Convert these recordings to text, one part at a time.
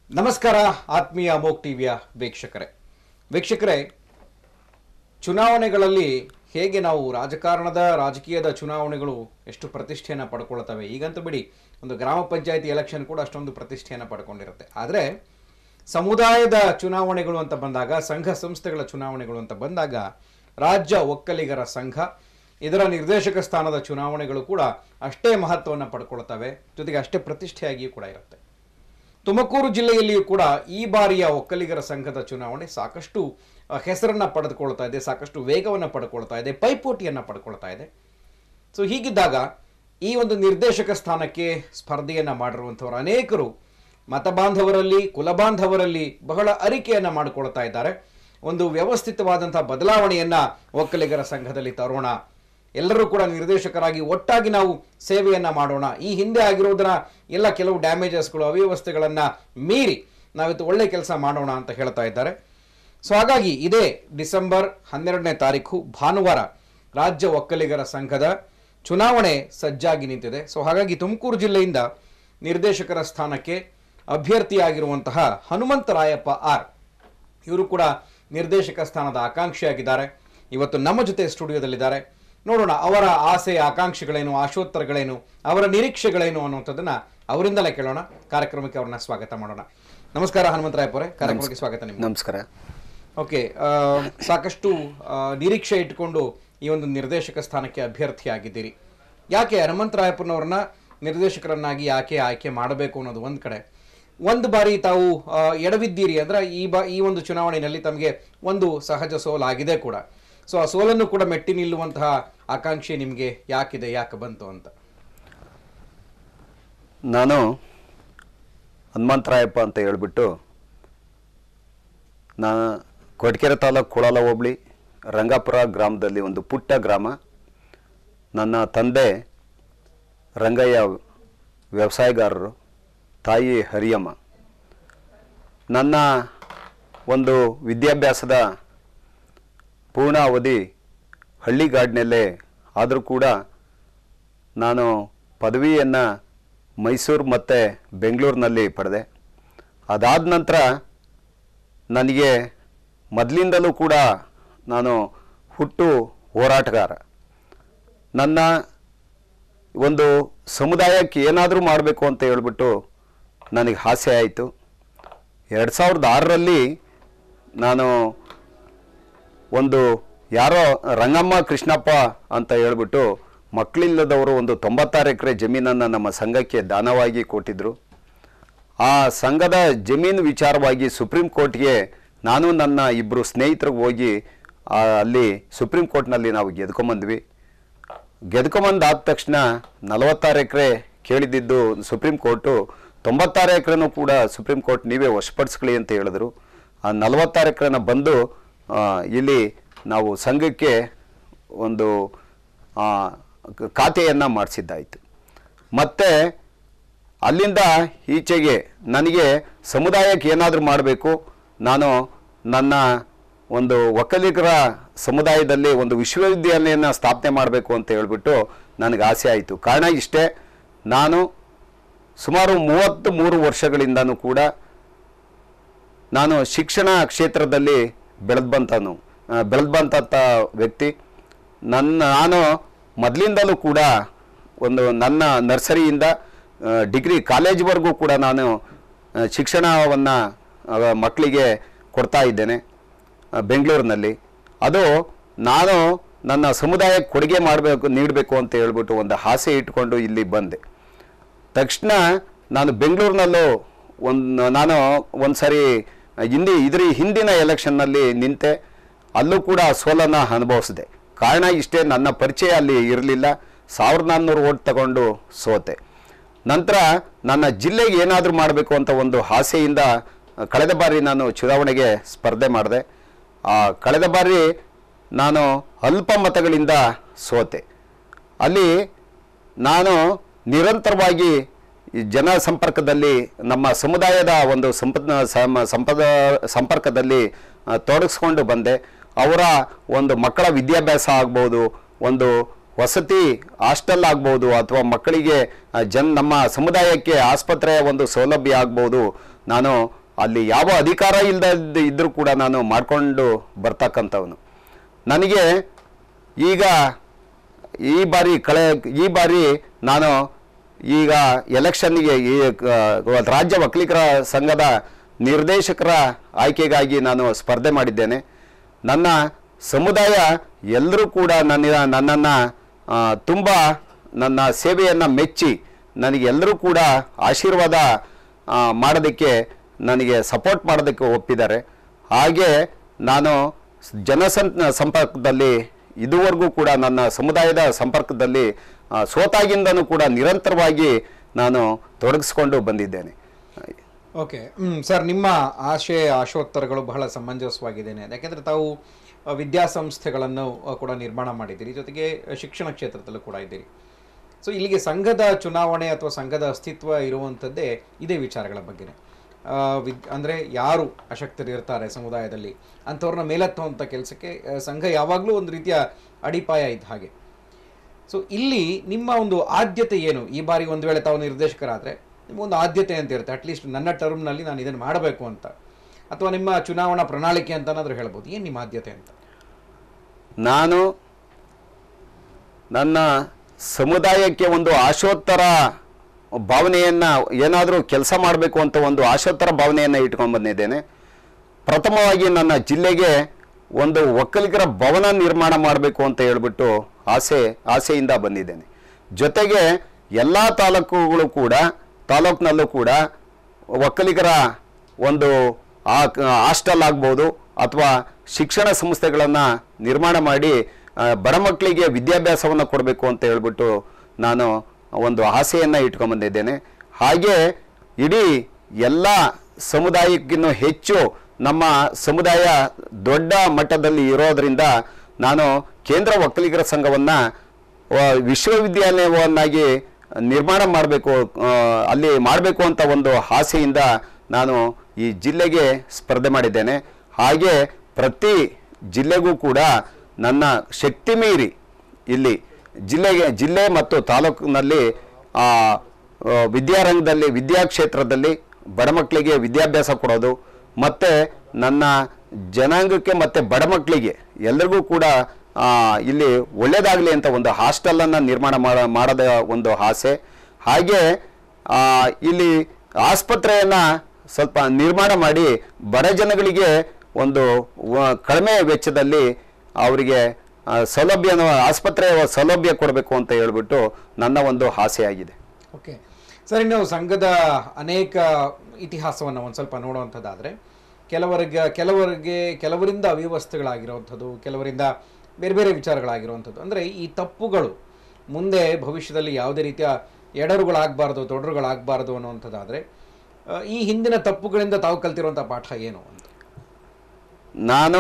ನಮಸ್ಕಾರ ಆತ್ಮೀಯ ಅಮೋಕ್ ಟಿವಿಯ ವೀಕ್ಷಕರೇ ವೀಕ್ಷಕರೇ ಚುನಾವಣೆಗಳಲ್ಲಿ ಹೇಗೆ ನಾವು ರಾಜಕಾರಣದ ರಾಜಕೀಯದ ಚುನಾವಣೆಗಳು ಎಷ್ಟು ಪ್ರತಿಷ್ಠೆಯನ್ನು ಪಡ್ಕೊಳ್ತವೆ ಈಗಂತೂ ಬಿಡಿ ಒಂದು ಗ್ರಾಮ ಪಂಚಾಯತಿ ಎಲೆಕ್ಷನ್ ಕೂಡ ಅಷ್ಟೊಂದು ಪ್ರತಿಷ್ಠೆಯನ್ನು ಪಡ್ಕೊಂಡಿರುತ್ತೆ ಆದರೆ ಸಮುದಾಯದ ಚುನಾವಣೆಗಳು ಅಂತ ಬಂದಾಗ ಸಂಘ ಸಂಸ್ಥೆಗಳ ಚುನಾವಣೆಗಳು ಅಂತ ಬಂದಾಗ ರಾಜ್ಯ ಒಕ್ಕಲಿಗರ ಸಂಘ ಇದರ ನಿರ್ದೇಶಕ ಸ್ಥಾನದ ಚುನಾವಣೆಗಳು ಕೂಡ ಅಷ್ಟೇ ಮಹತ್ವವನ್ನು ಪಡ್ಕೊಳ್ತವೆ ಜೊತೆಗೆ ಅಷ್ಟೇ ಪ್ರತಿಷ್ಠೆಯಾಗಿಯೂ ಕೂಡ ಇರುತ್ತೆ ತುಮಕೂರು ಜಿಲ್ಲೆಯಲ್ಲಿಯೂ ಕೂಡ ಈ ಬಾರಿಯ ಒಕ್ಕಲಿಗರ ಸಂಘದ ಚುನಾವಣೆ ಸಾಕಷ್ಟು ಅಹ್, ಹೆಸರನ್ನ ಪಡೆದುಕೊಳ್ತಾ ಇದೆ ಸಾಕಷ್ಟು ವೇಗವನ್ನು ಪಡ್ಕೊಳ್ತಾ ಇದೆ ಪೈಪೋಟಿಯನ್ನು ಪಡ್ಕೊಳ್ತಾ ಇದೆ ಸೊ ಹೀಗಿದ್ದಾಗ ಈ ಒಂದು ನಿರ್ದೇಶಕ ಸ್ಥಾನಕ್ಕೆ ಸ್ಪರ್ಧೆಯನ್ನು ಮಾಡಿರುವಂಥವರು ಅನೇಕರು ಮತಬಾಂಧವರಲ್ಲಿ ಕುಲಬಾಂಧವರಲ್ಲಿ ಬಹಳ ಅರಿಕೆಯನ್ನು ಮಾಡಿಕೊಳ್ತಾ ಇದ್ದಾರೆ ಒಂದು ವ್ಯವಸ್ಥಿತವಾದಂಥ ಬದಲಾವಣೆಯನ್ನ ಒಕ್ಕಲಿಗರ ಸಂಘದಲ್ಲಿ ತರೋಣ ಎಲ್ಲರೂ ಕೂಡ ನಿರ್ದೇಶಕರಾಗಿ ಒಟ್ಟಾಗಿ ನಾವು ಸೇವೆಯನ್ನ ಮಾಡೋಣ ಈ ಹಿಂದೆ ಆಗಿರೋದರ ಎಲ್ಲ ಕೆಲವು ಡ್ಯಾಮೇಜಸ್ಗಳು ಅವ್ಯವಸ್ಥೆಗಳನ್ನ ಮೀರಿ ನಾವಿತ್ತು ಒಳ್ಳೆ ಕೆಲಸ ಮಾಡೋಣ ಅಂತ ಹೇಳ್ತಾ ಇದ್ದಾರೆ ಸೊ ಹಾಗಾಗಿ ಇದೇ ಡಿಸೆಂಬರ್ ಹನ್ನೆರಡನೇ ತಾರೀಕು ಭಾನುವಾರ ರಾಜ್ಯ ಒಕ್ಕಲಿಗರ ಸಂಘದ ಚುನಾವಣೆ ಸಜ್ಜಾಗಿ ನಿಂತಿದೆ ಸೊ ಹಾಗಾಗಿ ತುಮಕೂರು ಜಿಲ್ಲೆಯಿಂದ ನಿರ್ದೇಶಕರ ಸ್ಥಾನಕ್ಕೆ ಅಭ್ಯರ್ಥಿಯಾಗಿರುವಂತಹ ಹನುಮಂತರಾಯಪ್ಪ ಆರ್ ಇವರು ಕೂಡ ನಿರ್ದೇಶಕ ಸ್ಥಾನದ ಆಕಾಂಕ್ಷಿಯಾಗಿದ್ದಾರೆ ಇವತ್ತು ನಮ್ಮ ಜೊತೆ ಸ್ಟುಡಿಯೋದಲ್ಲಿದ್ದಾರೆ ನೋಡೋಣ ಅವರ ಆಸೆ ಆಕಾಂಕ್ಷೆಗಳೇನು ಆಶೋತ್ತರಗಳೇನು ಅವರ ನಿರೀಕ್ಷೆಗಳೇನು ಅನ್ನುವಂಥದ್ದನ್ನ ಅವರಿಂದಲೇ ಕೇಳೋಣ ಕಾರ್ಯಕ್ರಮಕ್ಕೆ ಅವ್ರನ್ನ ಸ್ವಾಗತ ಮಾಡೋಣ ನಮಸ್ಕಾರ ಹನುಮಂತರಾಯಪ್ಪ ಅವರೇ ಕಾರ್ಯಕ್ರಮಕ್ಕೆ ಸ್ವಾಗತ ನಿಮ್ಗೆ ನಮಸ್ಕಾರ ಓಕೆ ಆ, ಸಾಕಷ್ಟು ಆ, ನಿರೀಕ್ಷೆ ಇಟ್ಕೊಂಡು ಈ ಒಂದು ನಿರ್ದೇಶಕ ಸ್ಥಾನಕ್ಕೆ ಅಭ್ಯರ್ಥಿಯಾಗಿದ್ದೀರಿ ಯಾಕೆ ಹನುಮಂತರಾಯಪ್ಪನವ್ರನ್ನ ನಿರ್ದೇಶಕರನ್ನಾಗಿ ಯಾಕೆ ಆಯ್ಕೆ ಮಾಡಬೇಕು ಅನ್ನೋದು ಒಂದು ಕಡೆ ಒಂದು ಬಾರಿ ತಾವು ಆ, ಎಡವಿದ್ದೀರಿ ಅಂದ್ರೆ ಈ ಬಾ ಈ ಒಂದು ಚುನಾವಣೆಯಲ್ಲಿ ತಮಗೆ ಒಂದು ಸಹಜ ಸೋಲಾಗಿದೆ ಕೂಡ ಸೊ ಆ ಸೋಲನ್ನು ಕೂಡ ಮೆಟ್ಟಿ ನಿಲ್ಲುವಂತಹ ಆಕಾಂಕ್ಷೆ ನಿಮಗೆ ಯಾಕಿದೆ ಯಾಕೆ ಬಂತು ಅಂತ ನಾನು ಹನುಮಂತರಾಯಪ್ಪ ಅಂತ ಹೇಳ್ಬಿಟ್ಟು ನಾನು ಕೊಟ್ಕೆರೆ ತಾಲೂಕು ಕುಳಲ ಹೋಬಳಿ ರಂಗಾಪುರ ಗ್ರಾಮದಲ್ಲಿ ಒಂದು ಪುಟ್ಟ ಗ್ರಾಮ ನನ್ನ ತಂದೆ ರಂಗಯ್ಯ ವ್ಯವಸಾಯಗಾರರು ತಾಯಿ ಹರಿಯಮ್ಮ ನನ್ನ ಒಂದು ವಿದ್ಯಾಭ್ಯಾಸದ ಪೂರ್ಣ ಅವಧಿ ಹಳ್ಳಿಗಾಡಿನಲ್ಲೇ ಆದರೂ ಕೂಡ ನಾನು ಪದವಿಯನ್ನು ಮೈಸೂರು ಮತ್ತು ಬೆಂಗಳೂರಿನಲ್ಲಿ ಪಡೆದೆ ಅದಾದ ನಂತರ ನನಗೆ ಮೊದಲಿಂದಲೂ ಕೂಡ ನಾನು ಹುಟ್ಟು ಹೋರಾಟಗಾರ ನನ್ನ ಒಂದು ಸಮುದಾಯಕ್ಕೆ ಏನಾದರೂ ಮಾಡಬೇಕು ಅಂತ ಹೇಳ್ಬಿಟ್ಟು ನನಗೆ ಆಸೆ ಆಯಿತು ಎರಡು ಸಾವಿರದ ಆರರಲ್ಲಿ ನಾನು ಒಂದು ಯಾರೋ ರಂಗಮ್ಮ ಕೃಷ್ಣಪ್ಪ ಅಂತ ಹೇಳ್ಬಿಟ್ಟು ಮಕ್ಕಳಿಲ್ಲದವರು ಒಂದು ತೊಂಬತ್ತಾರು ಎಕರೆ ಜಮೀನನ್ನು ನಮ್ಮ ಸಂಘಕ್ಕೆ ದಾನವಾಗಿ ಕೊಟ್ಟಿದ್ದರು ಆ ಸಂಘದ ಜಮೀನು ವಿಚಾರವಾಗಿ ಸುಪ್ರೀಂ ಕೋರ್ಟ್ಗೆ ನಾನು ನನ್ನ ಇಬ್ಬರು ಸ್ನೇಹಿತರಿಗೆ ಹೋಗಿ ಆ, ಅಲ್ಲಿ ಸುಪ್ರೀಂ ಕೋರ್ಟ್ನಲ್ಲಿ ನಾವು ಗೆದ್ಕೊಂಬಂದ್ವಿ ಗೆದ್ಕೊಂಬಂದಾದ ತಕ್ಷಣ ನಲವತ್ತಾರು ಎಕರೆ ಕೇಳಿದ್ದಿದ್ದು ಸುಪ್ರೀಂ ಕೋರ್ಟು ತೊಂಬತ್ತಾರು ಎಕರೆನೂ ಕೂಡ ಸುಪ್ರೀಂ ಕೋರ್ಟ್ ನೀವೇ ವಶಪಡಿಸ್ಕೊಳ್ಳಿ ಅಂತ ಹೇಳಿದ್ರು ಆ ನಲವತ್ತಾರು ಎಕರೆನ ಬಂದು ಆ, ಇಲ್ಲಿ ನಾವು ಸಂಘಕ್ಕೆ ಒಂದು ಆ, ಕ- ಖಾತೆಯನ್ನು ಮಾಡಿಸಿದ್ದಾಯಿತು ಮತ್ತು ಅಲ್ಲಿಂದ ಈಚೆಗೆ ನನಗೆ ಸಮುದಾಯಕ್ಕೆ ಏನಾದರೂ ಮಾಡಬೇಕು ನಾನು ನನ್ನ ಒಂದು ಒಕ್ಕಲಿಗರ ಸಮುದಾಯದಲ್ಲಿ ಒಂದು ವಿಶ್ವವಿದ್ಯಾಲಯನ ಸ್ಥಾಪನೆ ಮಾಡಬೇಕು ಅಂತ ಹೇಳ್ಬಿಟ್ಟು ನನಗೆ ಆಸೆ ಆಯಿತು ಕಾರಣ ಇಷ್ಟೇ ನಾನು ಸುಮಾರು ಮೂವತ್ತು ಮೂರು ವರ್ಷಗಳಿಂದನೂ ಕೂಡ ನಾನು ಶಿಕ್ಷಣ ಕ್ಷೇತ್ರದಲ್ಲಿ ಬೆಳೆದು ಬಂತನು ಬೆಳೆದು ಬಂತ ವ್ಯಕ್ತಿ ನನ್ನ ನಾನು ಮೊದಲಿಂದಲೂ ಕೂಡ ಒಂದು ನನ್ನ ನರ್ಸರಿಯಿಂದ ಆ, ಡಿಗ್ರಿ ಕಾಲೇಜ್ವರೆಗೂ ಕೂಡ ನಾನು ಆ, ಶಿಕ್ಷಣವನ್ನು ಆ, ಮಕ್ಕಳಿಗೆ ಕೊಡ್ತಾ ಇದ್ದೇನೆ ಆ, ಬೆಂಗಳೂರಿನಲ್ಲಿ ಅದು ನಾನು ನನ್ನ ಸಮುದಾಯಕ್ಕೆ ಕೊಡುಗೆ ಮಾಡಬೇಕು ನೀಡಬೇಕು ಅಂತ ಹೇಳ್ಬಿಟ್ಟು ಒಂದು ಆಸೆ ಇಟ್ಕೊಂಡು ಇಲ್ಲಿ ಬಂದೆ ತಕ್ಷಣ ನಾನು ಬೆಂಗಳೂರಿನಲ್ಲೂ ಒಂದು ನಾನು ಒಂದು ಸರಿ ಹಿಂದಿ ಇದ್ರ ಹಿಂದಿನ ಎಲೆಕ್ಷನ್ನಲ್ಲಿ ನಿಂತೆ ಅಲ್ಲೂ ಕೂಡ ಸೋಲನ್ನು ಅನುಭವಿಸಿದೆ ಕಾರಣ ಇಷ್ಟೇ ನನ್ನ ಪರಿಚಯ ಅಲ್ಲಿ ಇರಲಿಲ್ಲ ಸಾವಿರದ ನಾನ್ನೂರು ಓಟ್ ತಗೊಂಡು ಸೋತೆ ನಂತರ ನನ್ನ ಜಿಲ್ಲೆಗೆ ಏನಾದರೂ ಮಾಡಬೇಕು ಅಂತ ಒಂದು ಆಸೆಯಿಂದ ಕಳೆದ ಬಾರಿ ನಾನು ಚುನಾವಣೆಗೆ ಸ್ಪರ್ಧೆ ಮಾಡಿದೆ ಆ ಕಳೆದ ಬಾರಿ ನಾನು ಅಲ್ಪ ಮತಗಳಿಂದ ಸೋತೆ ಅಲ್ಲಿ ನಾನು ನಿರಂತರವಾಗಿ ಈ ಜನ ಸಂಪರ್ಕದಲ್ಲಿ ನಮ್ಮ ಸಮುದಾಯದ ಒಂದು ಸಂಪದ ಸಮ- ಸಂಪದ ಸಂಪರ್ಕದಲ್ಲಿ ಆ, ತೊಡಗಿಸ್ಕೊಂಡು ಬಂದೆ ಅವರ ಒಂದು ಮಕ್ಕಳ ವಿದ್ಯಾಭ್ಯಾಸ ಆಗ್ಬೋದು ಒಂದು ವಸತಿ ಹಾಸ್ಟೆಲ್ ಆಗ್ಬೋದು ಅಥವಾ ಮಕ್ಕಳಿಗೆ ಆ, ಜನ್ ನಮ್ಮ ಸಮುದಾಯಕ್ಕೆ ಆಸ್ಪತ್ರೆಯ ಒಂದು ಸೌಲಭ್ಯ ಆಗ್ಬೋದು ನಾನು ಅಲ್ಲಿ ಯಾವ ಅಧಿಕಾರ ಇಲ್ಲದ ಇದ್ದರೂ ಕೂಡ ನಾನು ಮಾಡಿಕೊಂಡು ಬರ್ತಕ್ಕಂಥವನು ನನಗೆ ಈಗ ಈ ಬಾರಿ ಕಳೆ ಈ ಬಾರಿ ನಾನು ಈಗ ಎಲೆಕ್ಷನ್ಗೆ ಈ ಕ- ರಾಜ್ಯ ಒಕ್ಕಲಿಗರ ಸಂಘದ ನಿರ್ದೇಶಕರ ಆಯ್ಕೆಗಾಗಿ ನಾನು ಸ್ಪರ್ಧೆ ಮಾಡಿದ್ದೇನೆ ನನ್ನ ಸಮುದಾಯ ಎಲ್ಲರೂ ಕೂಡ ನನ್ನ ನನ್ನನ್ನು ತುಂಬ ನನ್ನ ಸೇವೆಯನ್ನು ಮೆಚ್ಚಿ ನನಗೆ ಎಲ್ಲರೂ ಕೂಡ ಆಶೀರ್ವಾದ ಆ, ಮಾಡೋದಕ್ಕೆ ನನಗೆ ಸಪೋರ್ಟ್ ಮಾಡೋದಕ್ಕೆ ಒಪ್ಪಿದ್ದಾರೆ ಹಾಗೆ ನಾನು ಸ್- ಜನಸಂ ಸಂಪರ್ಕದಲ್ಲಿ ಇದುವರೆಗೂ ಕೂಡ ನನ್ನ ಸಮುದಾಯದ ಸಂಪರ್ಕದಲ್ಲಿ ಆ, ಸೋತಾಗಿಂದನೂ ಕೂಡ ನಿರಂತರವಾಗಿ ನಾನು ತೊಡಗಿಸ್ಕೊಂಡು ಬಂದಿದ್ದೇನೆ ಓಕೆ ಹ್ಮ್ ಸರ್ ನಿಮ್ಮ ಆಶಯ ಆಶೋತ್ತರಗಳು ಬಹಳ ಸಮಂಜಸವಾಗಿದ್ದೇನೆ ಯಾಕೆಂದ್ರೆ ತಾವು ಆ, ವಿದ್ಯಾಸಂಸ್ಥೆಗಳನ್ನು ಆ, ಕೂಡ ನಿರ್ಮಾಣ ಮಾಡಿದ್ದೀರಿ ಜೊತೆಗೆ ಶಿಕ್ಷಣ ಕ್ಷೇತ್ರದಲ್ಲೂ ಕೂಡ ಇದ್ದೀರಿ ಸೊ ಇಲ್ಲಿಗೆ ಸಂಘದ ಚುನಾವಣೆ ಅಥವಾ ಸಂಘದ ಅಸ್ತಿತ್ವ ಇರುವಂಥದ್ದೇ ಇದೇ ವಿಚಾರಗಳ ಬಗ್ಗೆನೇ ಆ, ವಿದ್ ಅಂದರೆ ಯಾರು ಅಶಕ್ತರು ಇರ್ತಾರೆ ಸಮುದಾಯದಲ್ಲಿ ಅಂಥವ್ರನ್ನ ಮೇಲೆತ್ತುವಂಥ ಕೆಲಸಕ್ಕೆ ಆ, ಸಂಘ ಯಾವಾಗಲೂ ಒಂದು ರೀತಿಯ ಅಡಿಪಾಯ ಇದ್ದ ಹಾಗೆ ಸೊ ಇಲ್ಲಿ ನಿಮ್ಮ ಒಂದು ಆದ್ಯತೆ ಏನು ಈ ಬಾರಿ ಒಂದು ವೇಳೆ ತಾವು ನಿರ್ದೇಶಕರಾದರೆ ನಿಮಗೊಂದು ಆದ್ಯತೆ ಅಂತ ಇರುತ್ತೆ ಅಟ್ಲೀಸ್ಟ್ ನನ್ನ ಟರ್ಮ್ನಲ್ಲಿ ನಾನು ಇದನ್ನು ಮಾಡಬೇಕು ಅಂತ ಅಥವಾ ನಿಮ್ಮ ಚುನಾವಣಾ ಪ್ರಣಾಳಿಕೆ ಅಂತನಾದ್ರೂ ಹೇಳ್ಬೋದು ಏನು ನಿಮ್ಮ ಆದ್ಯತೆ ಅಂತ ನಾನು ನನ್ನ ಸಮುದಾಯಕ್ಕೆ ಒಂದು ಆಶೋತ್ತರ ಭಾವನೆಯನ್ನು ಏನಾದರೂ ಕೆಲಸ ಮಾಡಬೇಕು ಅಂತ ಒಂದು ಆಶೋತ್ತರ ಭಾವನೆಯನ್ನು ಇಟ್ಕೊಂಡು ಬಂದಿದ್ದೇನೆ ಪ್ರಥಮವಾಗಿ ನನ್ನ ಜಿಲ್ಲೆಗೆ ಒಂದು ಒಕ್ಕಲಿಗರ ಭವನ ನಿರ್ಮಾಣ ಮಾಡಬೇಕು ಅಂತ ಹೇಳ್ಬಿಟ್ಟು ಆಸೆ ಆಸೆಯಿಂದ ಬಂದಿದ್ದೇನೆ ಜೊತೆಗೆ ಎಲ್ಲ ತಾಲೂಕುಗಳು ಕೂಡ ತಾಲೂಕಿನಲ್ಲೂ ಕೂಡ ಒಕ್ಕಲಿಗರ ಒಂದು ಆ ಹಾಸ್ಟೆಲ್ ಆಗ್ಬೋದು ಅಥವಾ ಶಿಕ್ಷಣ ಸಂಸ್ಥೆಗಳನ್ನು ನಿರ್ಮಾಣ ಮಾಡಿ ಆ, ಬಡ ಮಕ್ಕಳಿಗೆ ವಿದ್ಯಾಭ್ಯಾಸವನ್ನು ಕೊಡಬೇಕು ಅಂತ ಹೇಳ್ಬಿಟ್ಟು ನಾನು ಒಂದು ಆಸೆಯನ್ನು ಇಟ್ಕೊಂಡ್ಬಂದಿದ್ದೇನೆ ಹಾಗೆ ಇಡೀ ಎಲ್ಲ ಸಮುದಾಯಕ್ಕಿಂತ ಹೆಚ್ಚು ನಮ್ಮ ಸಮುದಾಯ ದೊಡ್ಡ ಮಟ್ಟದಲ್ಲಿ ಇರೋದರಿಂದ ನಾನು ಕೇಂದ್ರ ಒಕ್ಕಲಿಗರ ಸಂಘವನ್ನು ವಿಶ್ವವಿದ್ಯಾಲಯವನ್ನಾಗಿ ನಿರ್ಮಾಣ ಮಾಡಬೇಕು ಅಲ್ಲಿ ಮಾಡಬೇಕು ಅಂತ ಒಂದು ಆಸೆಯಿಂದ ನಾನು ಈ ಜಿಲ್ಲೆಗೆ ಸ್ಪರ್ಧೆ ಮಾಡಿದ್ದೇನೆ ಹಾಗೆ ಪ್ರತಿ ಜಿಲ್ಲೆಗೂ ಕೂಡ ನನ್ನ ಶಕ್ತಿ ಮೀರಿ ಇಲ್ಲಿ ಜಿಲ್ಲೆಗೆ ಜಿಲ್ಲೆ ಮತ್ತು ತಾಲೂಕಿನಲ್ಲಿ ಆ, ಆ, ವಿದ್ಯಾರಂಗದಲ್ಲಿ ವಿದ್ಯಾಕ್ಷೇತ್ರದಲ್ಲಿ ಬಡ ಮಕ್ಕಳಿಗೆ ವಿದ್ಯಾಭ್ಯಾಸ ಕೊಡೋದು ಮತ್ತು ನನ್ನ ಜನಾಂಗಕ್ಕೆ ಮತ್ತು ಬಡ ಮಕ್ಕಳಿಗೆ ಎಲ್ರಿಗೂ ಕೂಡ ಆ, ಇಲ್ಲಿ ಒಳ್ಳೆಯದಾಗಲಿ ಅಂತ ಒಂದು ಹಾಸ್ಟೆಲನ್ನು ನಿರ್ಮಾಣ ಮಾಡ ಮಾಡೋದ ಒಂದು ಆಸೆ ಹಾಗೆ ಆ, ಇಲ್ಲಿ ಆಸ್ಪತ್ರೆಯನ್ನು ಸ್ವಲ್ಪ ನಿರ್ಮಾಣ ಮಾಡಿ ಬಡ ಜನಗಳಿಗೆ ಒಂದು ವ- ಕಡಿಮೆ ವೆಚ್ಚದಲ್ಲಿ ಅವರಿಗೆ ಆ, ಸೌಲಭ್ಯನ ಆಸ್ಪತ್ರೆ ಸೌಲಭ್ಯ ಕೊಡಬೇಕು ಅಂತ ಹೇಳ್ಬಿಟ್ಟು ನನ್ನ ಒಂದು ಆಸೆಯಾಗಿದೆ ಓಕೆ ಸರ್ ಇನ್ನು ಸಂಘದ ಅನೇಕ ಇತಿಹಾಸವನ್ನು ಒಂದು ಸ್ವಲ್ಪ ನೋಡುವಂಥದ್ದಾದರೆ ಕೆಲವರಿಗೆ ಕೆಲವರಿಗೆ ಕೆಲವರಿಂದ ಅವ್ಯವಸ್ಥೆಗಳಾಗಿರುವಂಥದ್ದು ಕೆಲವರಿಂದ ಬೇರೆ ಬೇರೆ ವಿಚಾರಗಳಾಗಿರುವಂಥದ್ದು ಅಂದರೆ ಈ ತಪ್ಪುಗಳು ಮುಂದೆ ಭವಿಷ್ಯದಲ್ಲಿ ಯಾವುದೇ ರೀತಿಯ ಎಡರುಗಳಾಗಬಾರ್ದು ತೊಡರುಗಳಾಗಬಾರ್ದು ಅನ್ನುವಂಥದ್ದಾದರೆ ಆ, ಈ ಹಿಂದಿನ ತಪ್ಪುಗಳಿಂದ ತಾವು ಕಲ್ತಿರುವಂಥ ಪಾಠ ಏನು ಅಂತ ನಾನು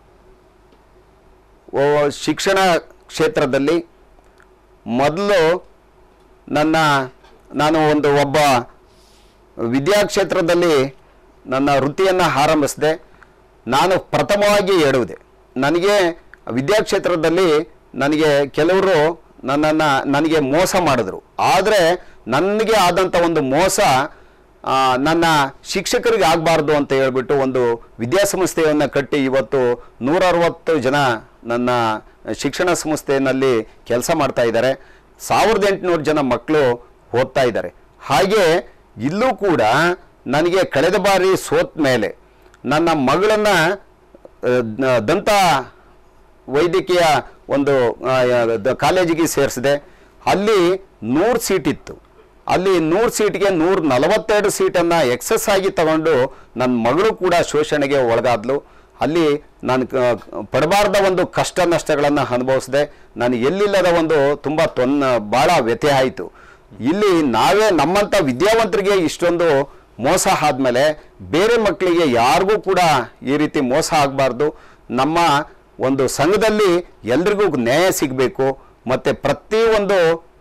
ಓ ಶಿಕ್ಷಣ ಕ್ಷೇತ್ರದಲ್ಲಿ ಮೊದಲು ನನ್ನ ನಾನು ಒಂದು ಒಬ್ಬ ವಿದ್ಯಾಕ್ಷೇತ್ರದಲ್ಲಿ ನನ್ನ ವೃತ್ತಿಯನ್ನು ಆರಂಭಿಸಿದೆ ನಾನು ಪ್ರಥಮವಾಗಿ ಹೇಳುವುದೆ ನನಗೆ ವಿದ್ಯಾಕ್ಷೇತ್ರದಲ್ಲಿ ನನಗೆ ಕೆಲವರು ನನ್ನನ್ನು ನನಗೆ ಮೋಸ ಮಾಡಿದ್ರು ಆದರೆ ನನಗೆ ಆದಂಥ ಒಂದು ಮೋಸ ಆ, ನನ್ನ ಶಿಕ್ಷಕರಿಗೆ ಆಗಬಾರ್ದು ಅಂತ ಹೇಳ್ಬಿಟ್ಟು ಒಂದು ವಿದ್ಯಾಸಂಸ್ಥೆಯನ್ನು ಕಟ್ಟಿ ಇವತ್ತು ನೂರ ಅರವತ್ತು ಜನ ನನ್ನ ಶಿಕ್ಷಣ ಸಂಸ್ಥೆಯಲ್ಲಿ ಕೆಲಸ ಮಾಡ್ತಾ ಇದ್ದಾರೆ ಸಾವಿರದ ಎಂಟುನೂರು ಜನ ಮಕ್ಕಳು ಓದ್ತಾ ಇದ್ದಾರೆ ಹಾಗೆ ಇಲ್ಲೂ ಕೂಡ ನನಗೆ ಕಳೆದ ಬಾರಿ ಸೋತ ಮೇಲೆ ನನ್ನ ಮಗಳನ್ನು ದಂತ ವೈದ್ಯಕೀಯ ಒಂದು ಆ, ದ- ಕಾಲೇಜಿಗೆ ಸೇರಿಸಿದೆ ಅಲ್ಲಿ ನೂರು ಸೀಟ್ ಇತ್ತು ಅಲ್ಲಿ ನೂರು ಸೀಟ್ಗೆ ನೂರ ನಲವತ್ತೆರಡು ಸೀಟನ್ನು ಎಕ್ಸಸ್ ಆಗಿ ತಗೊಂಡು ನನ್ನ ಮಗಳು ಕೂಡ ಶೋಷಣೆಗೆ ಒಳಗಾದ್ಲು ಅಲ್ಲಿ ನಾನು ಕ- ಪಡಬಾರ್ದ ಒಂದು ಕಷ್ಟ ನಷ್ಟಗಳನ್ನು ಅನುಭವಿಸಿದೆ ನಾನು ಎಲ್ಲಿಲ್ಲದ ಒಂದು ತುಂಬ ತೊನ್ನ ಭಾಳ ವ್ಯತ್ಯಯ ಆಯಿತು ಇಲ್ಲಿ ನಾವೇ ನಮ್ಮಂಥ ವಿದ್ಯಾವಂತರಿಗೆ ಇಷ್ಟೊಂದು ಮೋಸ ಆದಮೇಲೆ ಬೇರೆ ಮಕ್ಕಳಿಗೆ ಯಾರಿಗೂ ಕೂಡ ಈ ರೀತಿ ಮೋಸ ಆಗಬಾರ್ದು ನಮ್ಮ ಒಂದು ಸಂಘದಲ್ಲಿ ಎಲ್ರಿಗೂ ನ್ಯಾಯ ಸಿಗಬೇಕು ಮತ್ತು ಪ್ರತಿಯೊಂದು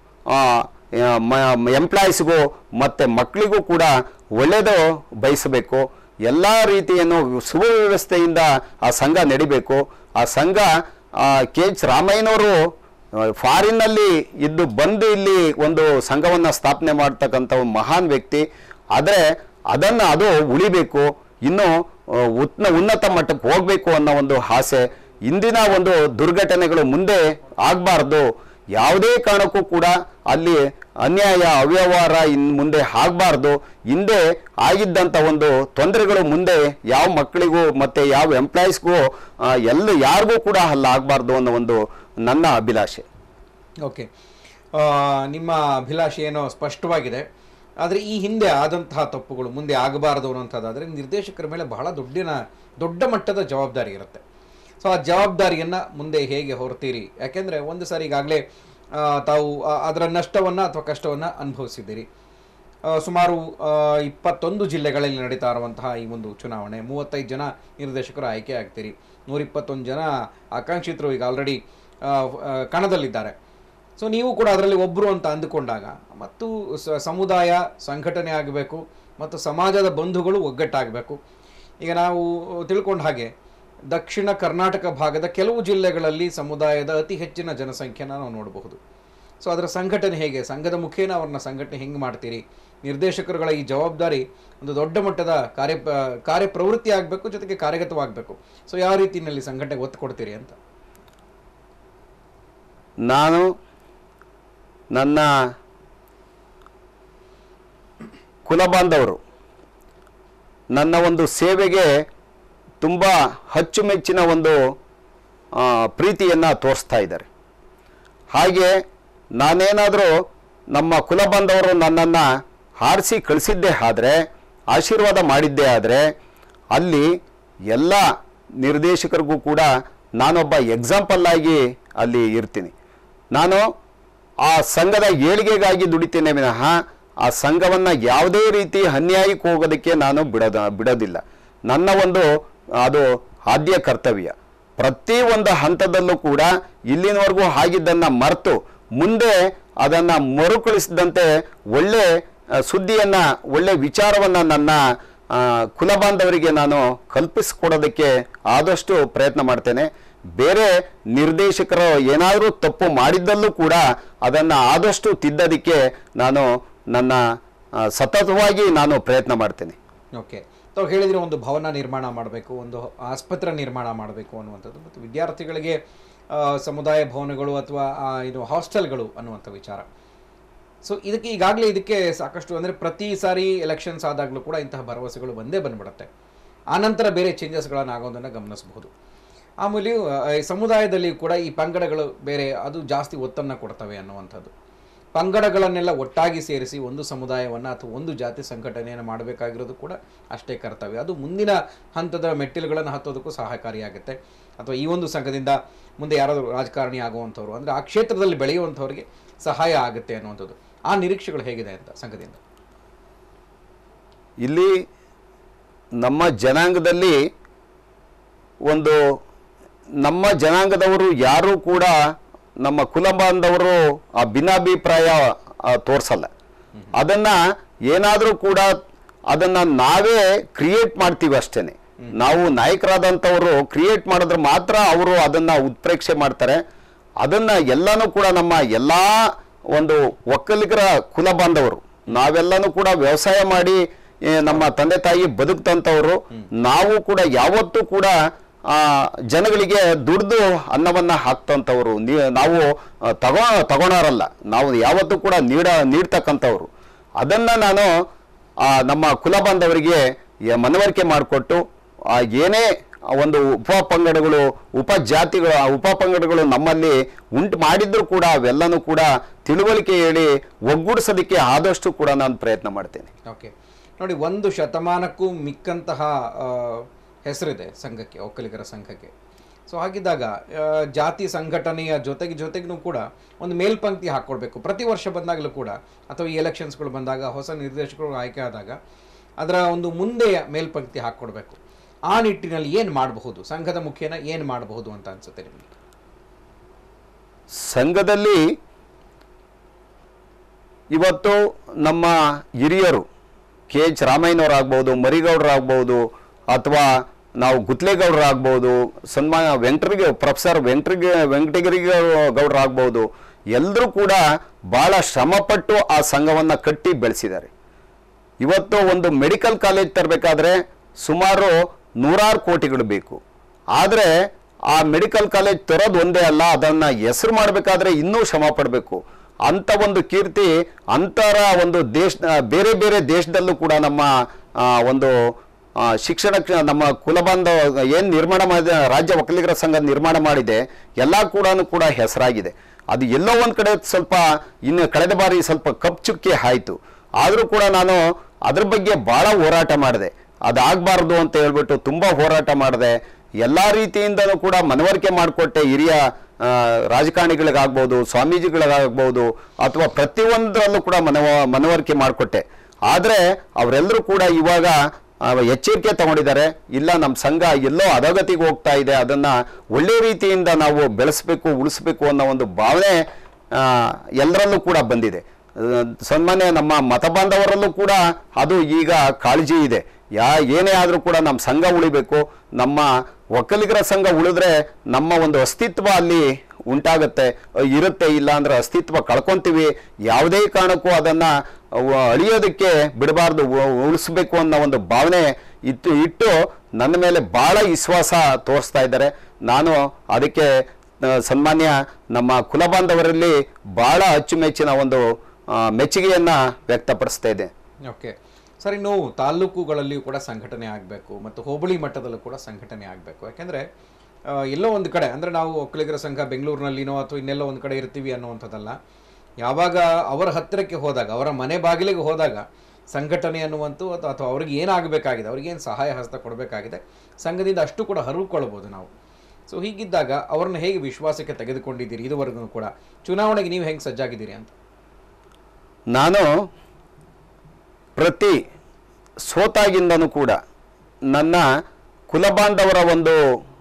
ಎಂಪ್ಲಾಯೀಸ್ಗೂ ಮತ್ತು ಮಕ್ಕಳಿಗೂ ಕೂಡ ಒಳ್ಳೆಯದು ಬಯಸಬೇಕು ಎಲ್ಲ ರೀತಿಯನ್ನು ಸುವ್ಯವಸ್ಥೆಯಿಂದ ಆ ಸಂಘ ನಡಿಬೇಕು ಆ ಸಂಘ ಕೆ ಎಚ್ ರಾಮಯ್ಯನವರು ಫಾರಿನ್ನಲ್ಲಿ ಇದ್ದು ಬಂದು ಇಲ್ಲಿ ಒಂದು ಸಂಘವನ್ನು ಸ್ಥಾಪನೆ ಮಾಡ್ತಕ್ಕಂಥ ಒಂದು ಮಹಾನ್ ವ್ಯಕ್ತಿ ಆದರೆ ಅದನ್ನು ಅದು ಉಳಿಬೇಕು ಇನ್ನು ಆ, ಉತ್ನ ಉನ್ನತ ಮಟ್ಟಕ್ಕೆ ಹೋಗಬೇಕು ಅನ್ನೋ ಒಂದು ಆಸೆ ಇಂದಿನ ಒಂದು ದುರ್ಘಟನೆಗಳು ಮುಂದೆ ಆಗಬಾರ್ದು ಯಾವುದೇ ಕಾರಣಕ್ಕೂ ಕೂಡ ಅಲ್ಲಿ ಅನ್ಯಾಯ ಅವ್ಯವಹಾರ ಇನ್ ಮುಂದೆ ಆಗಬಾರ್ದು ಹಿಂದೆ ಆಗಿದ್ದಂಥ ಒಂದು ತೊಂದರೆಗಳು ಮುಂದೆ ಯಾವ ಮಕ್ಕಳಿಗೂ ಮತ್ತು ಯಾವ ಎಂಪ್ಲಾಯೀಸ್ಗೂ ಎಲ್ಲ ಯಾರಿಗೂ ಕೂಡ ಅಲ್ಲ ಆಗಬಾರ್ದು ಅನ್ನೋ ಒಂದು ನನ್ನ ಅಭಿಲಾಷೆ ಓಕೆ ಆ, ನಿಮ್ಮ ಅಭಿಲಾಷೆ ಏನೋ ಸ್ಪಷ್ಟವಾಗಿದೆ ಆದರೆ ಈ ಹಿಂದೆ ಆದಂತಹ ತಪ್ಪುಗಳು ಮುಂದೆ ಆಗಬಾರದು ಅನ್ನೋಂಥದ್ದಾದರೆ ನಿರ್ದೇಶಕರ ಮೇಲೆ ಬಹಳ ದೊಡ್ಡಿನ ದೊಡ್ಡ ಮಟ್ಟದ ಜವಾಬ್ದಾರಿ ಇರುತ್ತೆ ಸೊ ಆ ಜವಾಬ್ದಾರಿಯನ್ನು ಮುಂದೆ ಹೇಗೆ ಹೊರ್ತೀರಿ ಯಾಕೆಂದರೆ ಒಂದು ಸಾರಿ ಈಗಾಗಲೇ ತಾವು ಆ- ಅದರ ನಷ್ಟವನ್ನು ಅಥವಾ ಕಷ್ಟವನ್ನು ಅನುಭವಿಸಿದ್ದೀರಿ ಆ, ಸುಮಾರು ಆ, ಇಪ್ಪತ್ತೊಂದು ಜಿಲ್ಲೆಗಳಲ್ಲಿ ನಡೀತಾ ಇರುವಂತಹ ಈ ಒಂದು ಚುನಾವಣೆ ಮೂವತ್ತೈದು ಜನ ನಿರ್ದೇಶಕರು ಆಯ್ಕೆ ಆಗ್ತೀರಿ ನೂರಿಪ್ಪತ್ತೊಂದು ಜನ ಆಕಾಂಕ್ಷಿತರು ಈಗ ಆಲ್ರೆಡಿ ಕಣದಲ್ಲಿದ್ದಾರೆ ಸೊ ನೀವು ಕೂಡ ಅದರಲ್ಲಿ ಒಬ್ಬರು ಅಂತ ಅಂದುಕೊಂಡಾಗ ಮತ್ತು ಸ- ಸಮುದಾಯ ಸಂಘಟನೆ ಆಗಬೇಕು ಮತ್ತು ಸಮಾಜದ ಬಂಧುಗಳು ಒಗ್ಗಟ್ಟಾಗಬೇಕು ಈಗ ನಾವು ತಿಳ್ಕೊಂಡ ಹಾಗೆ ದಕ್ಷಿಣ ಕರ್ನಾಟಕ ಭಾಗದ ಕೆಲವು ಜಿಲ್ಲೆಗಳಲ್ಲಿ ಸಮುದಾಯದ ಅತಿ ಹೆಚ್ಚಿನ ಜನಸಂಖ್ಯೆನ ನಾವು ನೋಡಬಹುದು ಸೊ ಅದರ ಸಂಘಟನೆ ಹೇಗೆ ಸಂಘದ ಮುಖೇನ ಅವ್ರನ್ನ ಸಂಘಟನೆ ಹೆಂಗೆ ಮಾಡ್ತೀರಿ ನಿರ್ದೇಶಕರುಗಳ ಈ ಜವಾಬ್ದಾರಿ ಒಂದು ದೊಡ್ಡ ಮಟ್ಟದ ಕಾರ್ಯ ಕಾರ್ಯಪ್ರವೃತ್ತಿ ಆಗಬೇಕು ಜೊತೆಗೆ ಕಾರ್ಯಗತವಾಗಬೇಕು ಸೊ ಯಾವ ರೀತಿಯಲ್ಲಿ ಸಂಘಟನೆಗೆ ಒತ್ತು ಕೊಡ್ತೀರಿ ಅಂತ ನಾನು ನನ್ನ ಕುಲಬಾಂಧವರು ನನ್ನ ಒಂದು ಸೇವೆಗೆ ತುಂಬ ಅಚ್ಚುಮೆಚ್ಚಿನ ಒಂದು ಪ್ರೀತಿಯನ್ನು ತೋರಿಸ್ತಾ ಇದ್ದಾರೆ ಹಾಗೆ ನಾನೇನಾದರೂ ನಮ್ಮ ಕುಲಬಾಂಧವರು ನನ್ನನ್ನು ಹಾರಿಸಿ ಕಳಿಸಿದ್ದೇ ಆದರೆ ಆಶೀರ್ವಾದ ಮಾಡಿದ್ದೇ ಆದರೆ ಅಲ್ಲಿ ಎಲ್ಲ ನಿರ್ದೇಶಕರಿಗೂ ಕೂಡ ನಾನೊಬ್ಬ ಎಕ್ಸಾಂಪಲ್ ಆಗಿ ಅಲ್ಲಿ ಇರ್ತೀನಿ ನಾನು ಆ ಸಂಘದ ಏಳಿಗೆಗಾಗಿ ದುಡಿತೇನೆ ವಿನಃ ಆ ಸಂಘವನ್ನು ಯಾವುದೇ ರೀತಿ ಅನ್ಯಾಯಕ್ಕೆ ಹೋಗೋದಕ್ಕೆ ನಾನು ಬಿಡೋದ ಬಿಡೋದಿಲ್ಲ ನನ್ನ ಒಂದು ಅದು ಆದ್ಯ ಕರ್ತವ್ಯ ಪ್ರತಿ ಒಂದು ಹಂತದಲ್ಲೂ ಕೂಡ ಇಲ್ಲಿನವರೆಗೂ ಆಗಿದ್ದನ್ನು ಮರೆತು ಮುಂದೆ ಅದನ್ನು ಮರುಕಳಿಸಿದಂತೆ ಒಳ್ಳೆ ಆ, ಸುದ್ದಿಯನ್ನ ಒಳ್ಳೆ ವಿಚಾರವನ್ನ ನನ್ನ ಆ, ಕುಲಬಾಂಧವರಿಗೆ ನಾನು ಕಲ್ಪಿಸಿಕೊಡೋದಕ್ಕೆ ಆದಷ್ಟು ಪ್ರಯತ್ನ ಮಾಡ್ತೇನೆ ಬೇರೆ ನಿರ್ದೇಶಕರು ಏನಾದರೂ ತಪ್ಪು ಮಾಡಿದ್ದಲ್ಲೂ ಕೂಡ ಅದನ್ನು ಆದಷ್ಟು ತಿದ್ದೋದಕ್ಕೆ ನಾನು ನನ್ನ ಆ, ಸತತವಾಗಿ ನಾನು ಪ್ರಯತ್ನ ಮಾಡ್ತೇನೆ ಓಕೆ ತಾವು ಹೇಳಿದ್ರೆ ಒಂದು ಭವನ ನಿರ್ಮಾಣ ಮಾಡಬೇಕು ಒಂದು ಆಸ್ಪತ್ರೆ ನಿರ್ಮಾಣ ಮಾಡಬೇಕು ಅನ್ನುವಂಥದ್ದು ಮತ್ತು ವಿದ್ಯಾರ್ಥಿಗಳಿಗೆ ಆ, ಸಮುದಾಯ ಭವನಗಳು ಅಥವಾ ಆ, ಇದು ಹಾಸ್ಟೆಲ್ಗಳು ಅನ್ನುವಂಥ ವಿಚಾರ ಸೊ ಇದಕ್ಕೆ ಈಗಾಗಲೇ ಇದಕ್ಕೆ ಸಾಕಷ್ಟು ಅಂದರೆ ಪ್ರತಿ ಸಾರಿ ಎಲೆಕ್ಷನ್ಸ್ ಆದಾಗಲೂ ಕೂಡ ಇಂತಹ ಭರವಸೆಗಳು ಬಂದೇ ಬಂದ್ಬಿಡುತ್ತೆ ಆನಂತರ ಬೇರೆ ಚೇಂಜಸ್ಗಳನ್ನು ಆಗೋದನ್ನು ಗಮನಿಸಬಹುದು ಆಮೇಲೆ ಈ ಸಮುದಾಯದಲ್ಲಿ ಕೂಡ ಈ ಪಂಗಡಗಳು ಬೇರೆ ಅದು ಜಾಸ್ತಿ ಒತ್ತನ್ನು ಕೊಡ್ತವೆ ಅನ್ನುವಂಥದ್ದು ಪಂಗಡಗಳನ್ನೆಲ್ಲ ಒಟ್ಟಾಗಿ ಸೇರಿಸಿ ಒಂದು ಸಮುದಾಯವನ್ನು ಅಥವಾ ಒಂದು ಜಾತಿ ಸಂಘಟನೆಯನ್ನು ಮಾಡಬೇಕಾಗಿರೋದು ಕೂಡ ಅಷ್ಟೇ ಕರ್ತವ್ಯ ಅದು ಮುಂದಿನ ಹಂತದ ಮೆಟ್ಟಿಲುಗಳನ್ನು ಹತ್ತೋದಕ್ಕೂ ಸಹಕಾರಿಯಾಗುತ್ತೆ ಅಥವಾ ಈ ಒಂದು ಸಂಘದಿಂದ ಮುಂದೆ ಯಾರಾದರೂ ರಾಜಕಾರಣಿ ಆಗುವಂಥವ್ರು ಅಂದರೆ ಆ ಕ್ಷೇತ್ರದಲ್ಲಿ ಬೆಳೆಯುವಂಥವ್ರಿಗೆ ಸಹಾಯ ಆಗುತ್ತೆ ಅನ್ನುವಂಥದ್ದು ಆ ನಿರೀಕ್ಷೆಗಳು ಹೇಗಿದೆ ಅಂತ ಸಂಘದಿಂದ ಇಲ್ಲಿ ನಮ್ಮ ಜನಾಂಗದಲ್ಲಿ ಒಂದು ನಮ್ಮ ಜನಾಂಗದವರು ಯಾರೂ ಕೂಡ ನಮ್ಮ ಕುಲ ಬಾಂಧವರು ಆ ಭಿನ್ನಾಭಿಪ್ರಾಯ ಆ, ತೋರ್ಸಲ್ಲ ಅದನ್ನ ಏನಾದರೂ ಕೂಡ ಅದನ್ನ ನಾವೇ ಕ್ರಿಯೇಟ್ ಮಾಡ್ತೀವಿ ಅಷ್ಟೇನೆ ನಾವು ನಾಯಕರಾದಂಥವರು ಕ್ರಿಯೇಟ್ ಮಾಡಿದ್ರೆ ಮಾತ್ರ ಅವರು ಅದನ್ನ ಉತ್ಪ್ರೇಕ್ಷೆ ಮಾಡ್ತಾರೆ ಅದನ್ನ ಎಲ್ಲಾನು ಕೂಡ ನಮ್ಮ ಎಲ್ಲಾ ಒಂದು ಒಕ್ಕಲಿಗರ ಕುಲ ಬಾಂಧವರು ನಾವೆಲ್ಲನೂ ಕೂಡ ವ್ಯವಸಾಯ ಮಾಡಿ ಏ, ನಮ್ಮ ತಂದೆ ತಾಯಿ ಬದುಕ್ತಂಥವ್ರು ನಾವು ಕೂಡ ಯಾವತ್ತೂ ಕೂಡ ಆ ಜನಗಳಿಗೆ ದುಡ್ದು ಅನ್ನವನ್ನ ಹಾಕ್ತಂಥವ್ರು ನೀ- ನಾವು ಆ, ತಗೋ ತಗೊಳಾರಲ್ಲ ನಾವು ಯಾವತ್ತೂ ಕೂಡ ನೀಡ ನೀಡ್ತಕ್ಕಂಥವ್ರು ಅದನ್ನ ನಾನು ಆ, ನಮ್ಮ ಕುಲ ಬಾಂಧವರಿಗೆ ಯ- ಮನವರಿಕೆ ಮಾಡಿಕೊಟ್ಟು ಆ, ಏನೇ ಒಂದು ಉಪ ಪಂಗಡಗಳು ಉಪಜಾತಿಗಳು ಆ ಉಪ ಪಂಗಡಗಳು ನಮ್ಮಲ್ಲಿ ಉಂಟು ಮಾಡಿದ್ರು ಕೂಡ ಅವೆಲ್ಲನೂ ಕೂಡ ತಿಳುವಳಿಕೆ ಹೇಳಿ ಒಗ್ಗೂಡಿಸೋದಕ್ಕೆ ಆದಷ್ಟು ಕೂಡ ನಾನು ಪ್ರಯತ್ನ ಮಾಡ್ತೇನೆ ಓಕೆ ನೋಡಿ ಒಂದು ಶತಮಾನಕ್ಕೂ ಮಿಕ್ಕಂತಹ ಆ, ಹೆಸರಿದೆ ಸಂಘಕ್ಕೆ ಒಕ್ಕಲಿಗರ ಸಂಘಕ್ಕೆ ಸೊ ಹಾಗಿದ್ದಾಗ ಆ, ಜಾತಿ ಸಂಘಟನೆಯ ಜೊತೆಗೆ ಜೊತೆಗೂ ಕೂಡ ಒಂದು ಮೇಲ್ಪಂಕ್ತಿ ಹಾಕ್ಕೊಳ್ಬೇಕು ಪ್ರತಿ ವರ್ಷ ಬಂದಾಗಲೂ ಕೂಡ ಅಥವಾ ಈ ಎಲೆಕ್ಷನ್ಸ್ಗಳು ಬಂದಾಗ ಹೊಸ ನಿರ್ದೇಶಕರು ಆಯ್ಕೆ ಆದಾಗ ಅದರ ಒಂದು ಮುಂದೆಯ ಮೇಲ್ಪಂಕ್ತಿ ಹಾಕ್ಕೊಡ್ಬೇಕು ಆ ನಿಟ್ಟಿನಲ್ಲಿ ಏನು ಮಾಡಬಹುದು ಸಂಘದ ಮುಖೇನ ಏನು ಮಾಡಬಹುದು ಅಂತ ಅನ್ಸುತ್ತೆ ನಿಮಗೆ ಸಂಘದಲ್ಲಿ ಇವತ್ತು ನಮ್ಮ ಹಿರಿಯರು ಕೆ ಎಚ್ ರಾಮಯ್ಯನವರಾಗ್ಬೋದು ಮರಿಗೌಡರಾಗ್ಬೋದು ಅಥವಾ ನಾವು ಗುತ್ಲೇಗೌಡರಾಗ್ಬೋದು ಸನ್ಮಾನ ವೆಂಕಟರಿಗೆ ಪ್ರೊಫೆಸರ್ ವೆಂಕಟರಿಗೆ ವೆಂಕಟಗಿರಿ ಗೌಡರಾಗ್ಬೋದು ಎಲ್ಲರೂ ಕೂಡ ಬಹಳ ಶ್ರಮಪಟ್ಟು ಆ ಸಂಘವನ್ನು ಕಟ್ಟಿ ಬೆಳೆಸಿದ್ದಾರೆ ಇವತ್ತು ಒಂದು ಮೆಡಿಕಲ್ ಕಾಲೇಜ್ ತರಬೇಕಾದ್ರೆ ಸುಮಾರು ನೂರಾರು ಕೋಟಿಗಳು ಬೇಕು ಆದರೆ ಆ ಮೆಡಿಕಲ್ ಕಾಲೇಜ್ ತರೋದು ಒಂದೇ ಅಲ್ಲ ಅದನ್ನು ಹೆಸರು ಮಾಡಬೇಕಾದ್ರೆ ಇನ್ನೂ ಶ್ರಮ ಪಡಬೇಕು ಅಂಥ ಒಂದು ಕೀರ್ತಿ ಅಂತರ ಒಂದು ದೇಶ ಬೇರೆ ಬೇರೆ ದೇಶದಲ್ಲೂ ಕೂಡ ನಮ್ಮ ಆ, ಒಂದು ಆ, ಶಿಕ್ಷಣಕ್ಕೆ ನಮ್ಮ ಕುಲಬಾಂಧವ ಏನು ನಿರ್ಮಾಣ ಮಾಡಿದ ರಾಜ್ಯ ಒಕ್ಕಲಿಗರ ಸಂಘ ನಿರ್ಮಾಣ ಮಾಡಿದೆ ಎಲ್ಲ ಕೂಡ ಕೂಡ ಹೆಸರಾಗಿದೆ ಅದು ಎಲ್ಲೋ ಒಂದು ಕಡೆ ಸ್ವಲ್ಪ ಇನ್ನು ಕಳೆದ ಬಾರಿ ಸ್ವಲ್ಪ ಕಪ್ ಚುಕ್ಕಿ ಆಯಿತು ಆದರೂ ಕೂಡ ನಾನು ಅದ್ರ ಬಗ್ಗೆ ಭಾಳ ಹೋರಾಟ ಮಾಡಿದೆ ಅದಾಗಬಾರ್ದು ಅಂತ ಹೇಳ್ಬಿಟ್ಟು ತುಂಬ ಹೋರಾಟ ಮಾಡಿದೆ ಎಲ್ಲ ರೀತಿಯಿಂದಲೂ ಕೂಡ ಮನವರಿಕೆ ಮಾಡಿಕೊಟ್ಟೆ ಹಿರಿಯ ಆ, ರಾಜಕಾರಣಿಗಳಿಗಾಗ್ಬೋದು ಸ್ವಾಮೀಜಿಗಳಿಗಾಗ್ಬೋದು ಅಥವಾ ಪ್ರತಿಯೊಂದರಲ್ಲೂ ಕೂಡ ಮನವ ಮನವರಿಕೆ ಮಾಡಿಕೊಟ್ಟೆ ಆದರೆ ಅವರೆಲ್ಲರೂ ಕೂಡ ಇವಾಗ ಆ, ಎಚ್ಚರಿಕೆ ತಗೊಂಡಿದ್ದಾರೆ ಇಲ್ಲ ನಮ್ಮ ಸಂಘ ಎಲ್ಲೋ ಅಧೋಗತಿಗೆ ಹೋಗ್ತಾ ಇದೆ ಅದನ್ನ ಒಳ್ಳೆ ರೀತಿಯಿಂದ ನಾವು ಬೆಳೆಸಬೇಕು ಉಳಿಸ್ಬೇಕು ಅನ್ನೋ ಒಂದು ಭಾವನೆ ಆ, ಎಲ್ಲರಲ್ಲೂ ಕೂಡ ಬಂದಿದೆ ಆ, ಸನ್ಮಾನ್ಯ ನಮ್ಮ ಮತ ಬಾಂಧವರಲ್ಲೂ ಕೂಡ ಅದು ಈಗ ಕಾಳಜಿ ಇದೆ ಯಾ ಏನೇ ಆದರೂ ಕೂಡ ನಮ್ಮ ಸಂಘ ಉಳಿಬೇಕು ನಮ್ಮ ಒಕ್ಕಲಿಗರ ಸಂಘ ಉಳಿದ್ರೆ ನಮ್ಮ ಒಂದು ಅಸ್ತಿತ್ವ ಅಲ್ಲಿ ಉಂಟಾಗತ್ತೆ ಅಹ್, ಇರುತ್ತೆ ಇಲ್ಲ ಅಂದ್ರೆ ಅಸ್ತಿತ್ವ ಕಳ್ಕೊಂತೀವಿ ಯಾವುದೇ ಕಾರಣಕ್ಕೂ ಅದನ್ನ ಅಹ್, ಅಳಿಯೋದಕ್ಕೆ ಬಿಡಬಾರ್ದು ಉ- ಉಳಿಸ್ಬೇಕು ಅನ್ನೋ ಒಂದು ಭಾವನೆ ಇತ್ತು ಇಟ್ಟು ನನ್ನ ಮೇಲೆ ಬಹಳ ವಿಶ್ವಾಸ ತೋರಿಸ್ತಾ ಇದ್ದಾರೆ ನಾನು ಅದಕ್ಕೆ ಅಹ್, ಸನ್ಮಾನ್ಯ ನಮ್ಮ ಕುಲಬಾಂಧವರಲ್ಲಿ ಬಹಳ ಅಚ್ಚುಮೆಚ್ಚಿನ ಒಂದು ಅಹ್, ಮೆಚ್ಚುಗೆಯನ್ನ ವ್ಯಕ್ತಪಡಿಸ್ತಾ ಇದೆ ಓಕೆ ಸರ್ ಇನ್ನು ತಾಲ್ಲೂಕುಗಳಲ್ಲಿಯೂ ಕೂಡ ಸಂಘಟನೆ ಆಗಬೇಕು ಮತ್ತು ಹೋಬಳಿ ಮಟ್ಟದಲ್ಲೂ ಕೂಡ ಸಂಘಟನೆ ಆಗಬೇಕು ಯಾಕೆಂದರೆ ಎಲ್ಲೋ ಒಂದು ಕಡೆ ಅಂದರೆ ನಾವು ಒಕ್ಕಲಿಗರ ಸಂಘ ಬೆಂಗಳೂರಿನಲ್ಲಿನೋ ಅಥವಾ ಇನ್ನೆಲ್ಲೋ ಒಂದು ಕಡೆ ಇರ್ತೀವಿ ಅನ್ನುವಂಥದ್ದಲ್ಲ ಯಾವಾಗ ಅವರ ಹತ್ತಿರಕ್ಕೆ ಹೋದಾಗ ಅವರ ಮನೆ ಬಾಗಿಲಿಗೆ ಹೋದಾಗ ಸಂಘಟನೆ ಅನ್ನುವಂಥ ಅಥವಾ ಅಥವಾ ಅವ್ರಿಗೆ ಏನಾಗಬೇಕಾಗಿದೆ ಅವ್ರಿಗೇನು ಸಹಾಯ ಹಸ್ತ ಕೊಡಬೇಕಾಗಿದೆ ಸಂಘದಿಂದ ಅಷ್ಟು ಕೂಡ ಹರಿದುಕೊಳ್ಬೋದು ನಾವು ಸೊ ಹೀಗಿದ್ದಾಗ ಅವ್ರನ್ನ ಹೇಗೆ ವಿಶ್ವಾಸಕ್ಕೆ ತೆಗೆದುಕೊಂಡಿದ್ದೀರಿ ಇದುವರೆಗೂ ಕೂಡ ಚುನಾವಣೆಗೆ ನೀವು ಹೆಂಗೆ ಸಜ್ಜಾಗಿದ್ದೀರಿ ಅಂತ ನಾನು ಪ್ರತಿ ಸೋತಾಗಿಂದನೂ ಕೂಡ ನನ್ನ ಕುಲಬಾಂಧವರ ಒಂದು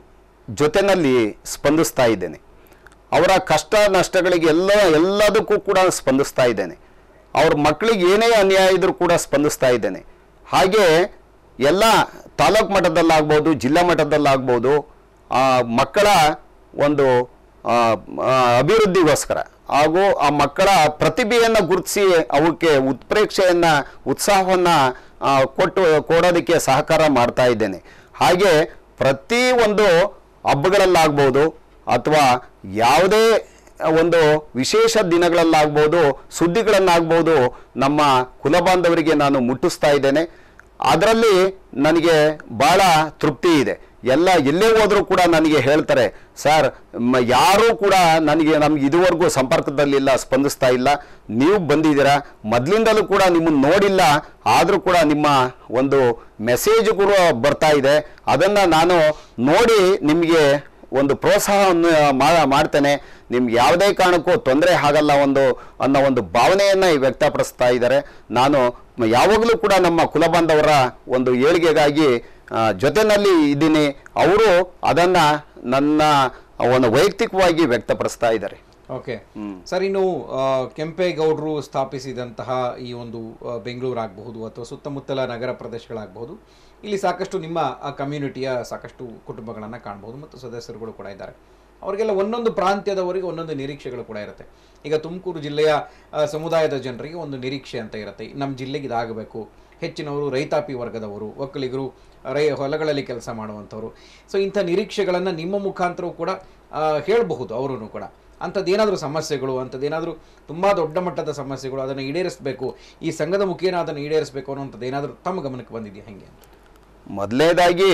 ಜೊತೆನಲ್ಲಿ ಸ್ಪಂದಿಸ್ತಾ ಇದ್ದೇನೆ ಅವರ ಕಷ್ಟ ನಷ್ಟಗಳಿಗೆ ಎಲ್ಲ ಎಲ್ಲದಕ್ಕೂ ಕೂಡ ಸ್ಪಂದಿಸ್ತಾ ಇದ್ದೇನೆ ಅವ್ರ ಮಕ್ಕಳಿಗೆ ಏನೇ ಅನ್ಯಾಯ ಇದ್ರೂ ಕೂಡ ಸ್ಪಂದಿಸ್ತಾ ಇದ್ದೇನೆ ಹಾಗೆ ಎಲ್ಲ ತಾಲೂಕು ಮಟ್ಟದಲ್ಲಾಗ್ಬೋದು ಜಿಲ್ಲಾ ಮಟ್ಟದಲ್ಲಾಗ್ಬೋದು ಆ ಮಕ್ಕಳ ಒಂದು ಆ, ಆ, ಅಭಿವೃದ್ಧಿಗೋಸ್ಕರ ಹಾಗೂ ಆ ಮಕ್ಕಳ ಪ್ರತಿಭೆಯನ್ನು ಗುರುತಿಸಿ ಅವಕ್ಕೆ ಉತ್ಪ್ರೇಕ್ಷೆಯನ್ನ ಉತ್ಸಾಹವನ್ನ ಆ, ಕೊಟ್ಟು ಕೊಡೋದಕ್ಕೆ ಸಹಕಾರ ಮಾಡ್ತಾ ಇದ್ದೇನೆ ಹಾಗೆ ಪ್ರತಿ ಒಂದು ಹಬ್ಬಗಳಲ್ಲಾಗ್ಬೋದು ಅಥವಾ ಯಾವುದೇ ಒಂದು ವಿಶೇಷ ದಿನಗಳಲ್ಲಾಗ್ಬೋದು ಸುದ್ದಿಗಳನ್ನಾಗ್ಬೋದು ನಮ್ಮ ಕುಲಬಾಂಧವರಿಗೆ ನಾನು ಮುಟ್ಟಿಸ್ತಾ ಇದ್ದೇನೆ ಅದರಲ್ಲಿ ನನಗೆ ಬಹಳ ತೃಪ್ತಿ ಇದೆ ಎಲ್ಲ ಎಲ್ಲೇ ಹೋದರೂ ಕೂಡ ನನಗೆ ಹೇಳ್ತಾರೆ ಸರ್ ಮ- ಯಾರೂ ಕೂಡ ನನಗೆ ನಮ್ಗೆ ಇದುವರೆಗೂ ಸಂಪರ್ಕದಲ್ಲಿಲ್ಲ ಸ್ಪಂದಿಸ್ತಾ ಇಲ್ಲ ನೀವು ಬಂದಿದ್ದೀರಾ ಮೊದಲಿಂದಲೂ ಕೂಡ ನಿಮ್ಮನ್ನು ನೋಡಿಲ್ಲ ಆದರೂ ಕೂಡ ನಿಮ್ಮ ಒಂದು ಮೆಸೇಜ್ ಕೂಡ ಬರ್ತಾ ಇದೆ ಅದನ್ನು ನಾನು ನೋಡಿ ನಿಮಗೆ ಒಂದು ಪ್ರೋತ್ಸಾಹವನ್ನು ಮಾ- ಮಾಡ್ತೇನೆ ನಿಮ್ಗೆ ಯಾವುದೇ ಕಾರಣಕ್ಕೂ ತೊಂದರೆ ಆಗಲ್ಲ ಒಂದು ಅನ್ನೋ ಒಂದು ಭಾವನೆಯನ್ನು ವ್ಯಕ್ತಪಡಿಸ್ತಾ ಇದ್ದಾರೆ ನಾನು ಮ- ಯಾವಾಗಲೂ ಕೂಡ ನಮ್ಮ ಕುಲಬಾಂಧವರ ಒಂದು ಏಳಿಗೆಗಾಗಿ ಆ, ಜೊತೆನಲ್ಲಿ ಇದ್ದೀನಿ ಅವರು ಅದನ್ನ ನನ್ನ ಒಂದು ವೈಯಕ್ತಿಕವಾಗಿ ವ್ಯಕ್ತಪಡಿಸ್ತಾ ಇದ್ದಾರೆ ಓಕೆ ಸರ್ ಇನ್ನು ಆ, ಕೆಂಪೇಗೌಡರು ಸ್ಥಾಪಿಸಿದಂತಹ ಈ ಒಂದು ಆ, ಬೆಂಗಳೂರು ಆಗಬಹುದು ಅಥವಾ ಸುತ್ತಮುತ್ತಲ ನಗರ ಪ್ರದೇಶಗಳಾಗಬಹುದು ಇಲ್ಲಿ ಸಾಕಷ್ಟು ನಿಮ್ಮ ಆ ಕಮ್ಯುನಿಟಿಯ ಸಾಕಷ್ಟು ಕುಟುಂಬಗಳನ್ನು ಕಾಣಬಹುದು ಮತ್ತು ಸದಸ್ಯರುಗಳು ಕೂಡ ಇದ್ದಾರೆ ಅವರಿಗೆಲ್ಲ ಒಂದೊಂದು ಪ್ರಾಂತ್ಯದವರಿಗೆ ಒಂದೊಂದು ನಿರೀಕ್ಷೆಗಳು ಕೂಡ ಇರುತ್ತೆ ಈಗ ತುಮಕೂರು ಜಿಲ್ಲೆಯ ಆ, ಸಮುದಾಯದ ಜನರಿಗೆ ಒಂದು ನಿರೀಕ್ಷೆ ಅಂತ ಇರುತ್ತೆ ನಮ್ಮ ಜಿಲ್ಲೆಗೆ ಇದಾಗಬೇಕು ಹೆಚ್ಚಿನವರು ರೈತಾಪಿ ವರ್ಗದವರು ಒಕ್ಕಲಿಗರು ರೈ ಹೊಲಗಳಲ್ಲಿ ಕೆಲಸ ಮಾಡುವಂಥವ್ರು ಸೊ ಇಂಥ ನಿರೀಕ್ಷೆಗಳನ್ನು ನಿಮ್ಮ ಮುಖಾಂತರವೂ ಕೂಡ ಆ, ಹೇಳಬಹುದು ಅವರೂ ಕೂಡ ಅಂಥದ್ದೇನಾದರೂ ಸಮಸ್ಯೆಗಳು ಅಂಥದ್ದೇನಾದರೂ ತುಂಬ ದೊಡ್ಡ ಮಟ್ಟದ ಸಮಸ್ಯೆಗಳು ಅದನ್ನು ಈಡೇರಿಸಬೇಕು ಈ ಸಂಘದ ಮುಖೇನ ಅದನ್ನು ಈಡೇರಿಸಬೇಕು ಅನ್ನುವಂಥದ್ದು ಏನಾದರೂ ತಮ್ಮ ಗಮನಕ್ಕೆ ಬಂದಿದೆಯಾ ಹೆಂಗೆ ಅಂತ ಮೊದಲನೇದಾಗಿ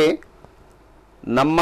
ನಮ್ಮ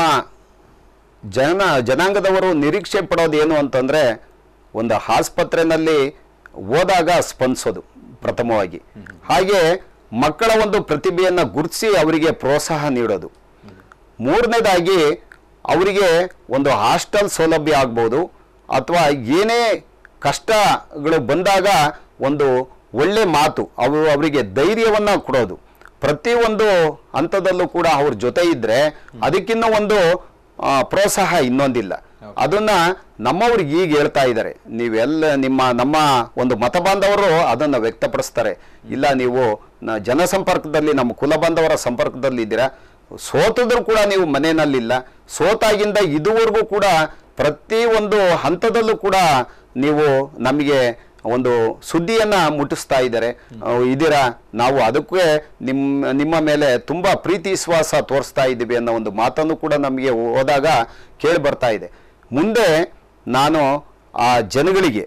ಜನ ಜನಾಂಗದವರು ನಿರೀಕ್ಷೆ ಪಡೋದು ಏನು ಅಂತಂದರೆ ಒಂದು ಆಸ್ಪತ್ರೆಯಲ್ಲಿ ಹೋದಾಗ ಸ್ಪಂದಿಸೋದು ಪ್ರಥಮವಾಗಿ ಹಾಗೆ ಮಕ್ಕಳ ಒಂದು ಪ್ರತಿಭೆಯನ್ನು ಗುರುತಿಸಿ ಅವರಿಗೆ ಪ್ರೋತ್ಸಾಹ ನೀಡೋದು ಮೂರನೇದಾಗಿ ಅವರಿಗೆ ಒಂದು ಹಾಸ್ಟೆಲ್ ಸೌಲಭ್ಯ ಆಗ್ಬೋದು ಅಥವಾ ಏನೇ ಕಷ್ಟಗಳು ಬಂದಾಗ ಒಂದು ಒಳ್ಳೆ ಮಾತು ಅವರು ಅವರಿಗೆ ಧೈರ್ಯವನ್ನು ಕೊಡೋದು ಪ್ರತಿಯೊಂದು ಹಂತದಲ್ಲೂ ಕೂಡ ಅವ್ರ ಜೊತೆ ಇದ್ರೆ ಅದಕ್ಕಿನ್ನ ಒಂದು ಆ, ಪ್ರೋತ್ಸಾಹ ಇನ್ನೊಂದಿಲ್ಲ ಅದನ್ನ ನಮ್ಮವ್ರಿಗೆ ಈಗ ಹೇಳ್ತಾ ಇದ್ದಾರೆ ನೀವೆಲ್ಲ ನಿಮ್ಮ ನಮ್ಮ ಒಂದು ಮತ ಬಾಂಧವರು ಅದನ್ನ ವ್ಯಕ್ತಪಡಿಸ್ತಾರೆ ಇಲ್ಲ ನೀವು ನ- ಜನಸಂಪರ್ಕದಲ್ಲಿ ನಮ್ಮ ಕುಲ ಬಾಂಧವರ ಸಂಪರ್ಕದಲ್ಲಿ ಇದ್ದೀರಾ ಸೋತಿದ್ರು ಕೂಡ ನೀವು ಮನೆಯಲ್ಲಿಲ್ಲ ಸೋತಾಗಿಂದ ಇದುವರೆಗೂ ಕೂಡ ಪ್ರತಿ ಒಂದು ಹಂತದಲ್ಲೂ ಕೂಡ ನೀವು ನಮಗೆ ಒಂದು ಸುದ್ದಿಯನ್ನ ಮುಟ್ಟಿಸ್ತಾ ಇದ್ದಾರೆ ಅಹ್, ಇದೀರಾ ನಾವು ಅದಕ್ಕೆ ನಿಮ್ಮ ನಿಮ್ಮ ಮೇಲೆ ತುಂಬಾ ಪ್ರೀತಿ ವಿಶ್ವಾಸ ತೋರಿಸ್ತಾ ಇದ್ದೀವಿ ಅನ್ನೋ ಒಂದು ಮಾತನ್ನು ಕೂಡ ನಮಗೆ ಹೋದಾಗ ಕೇಳಿ ಬರ್ತಾ ಇದೆ ಮುಂದೆ ನಾನು ಆ ಜನಗಳಿಗೆ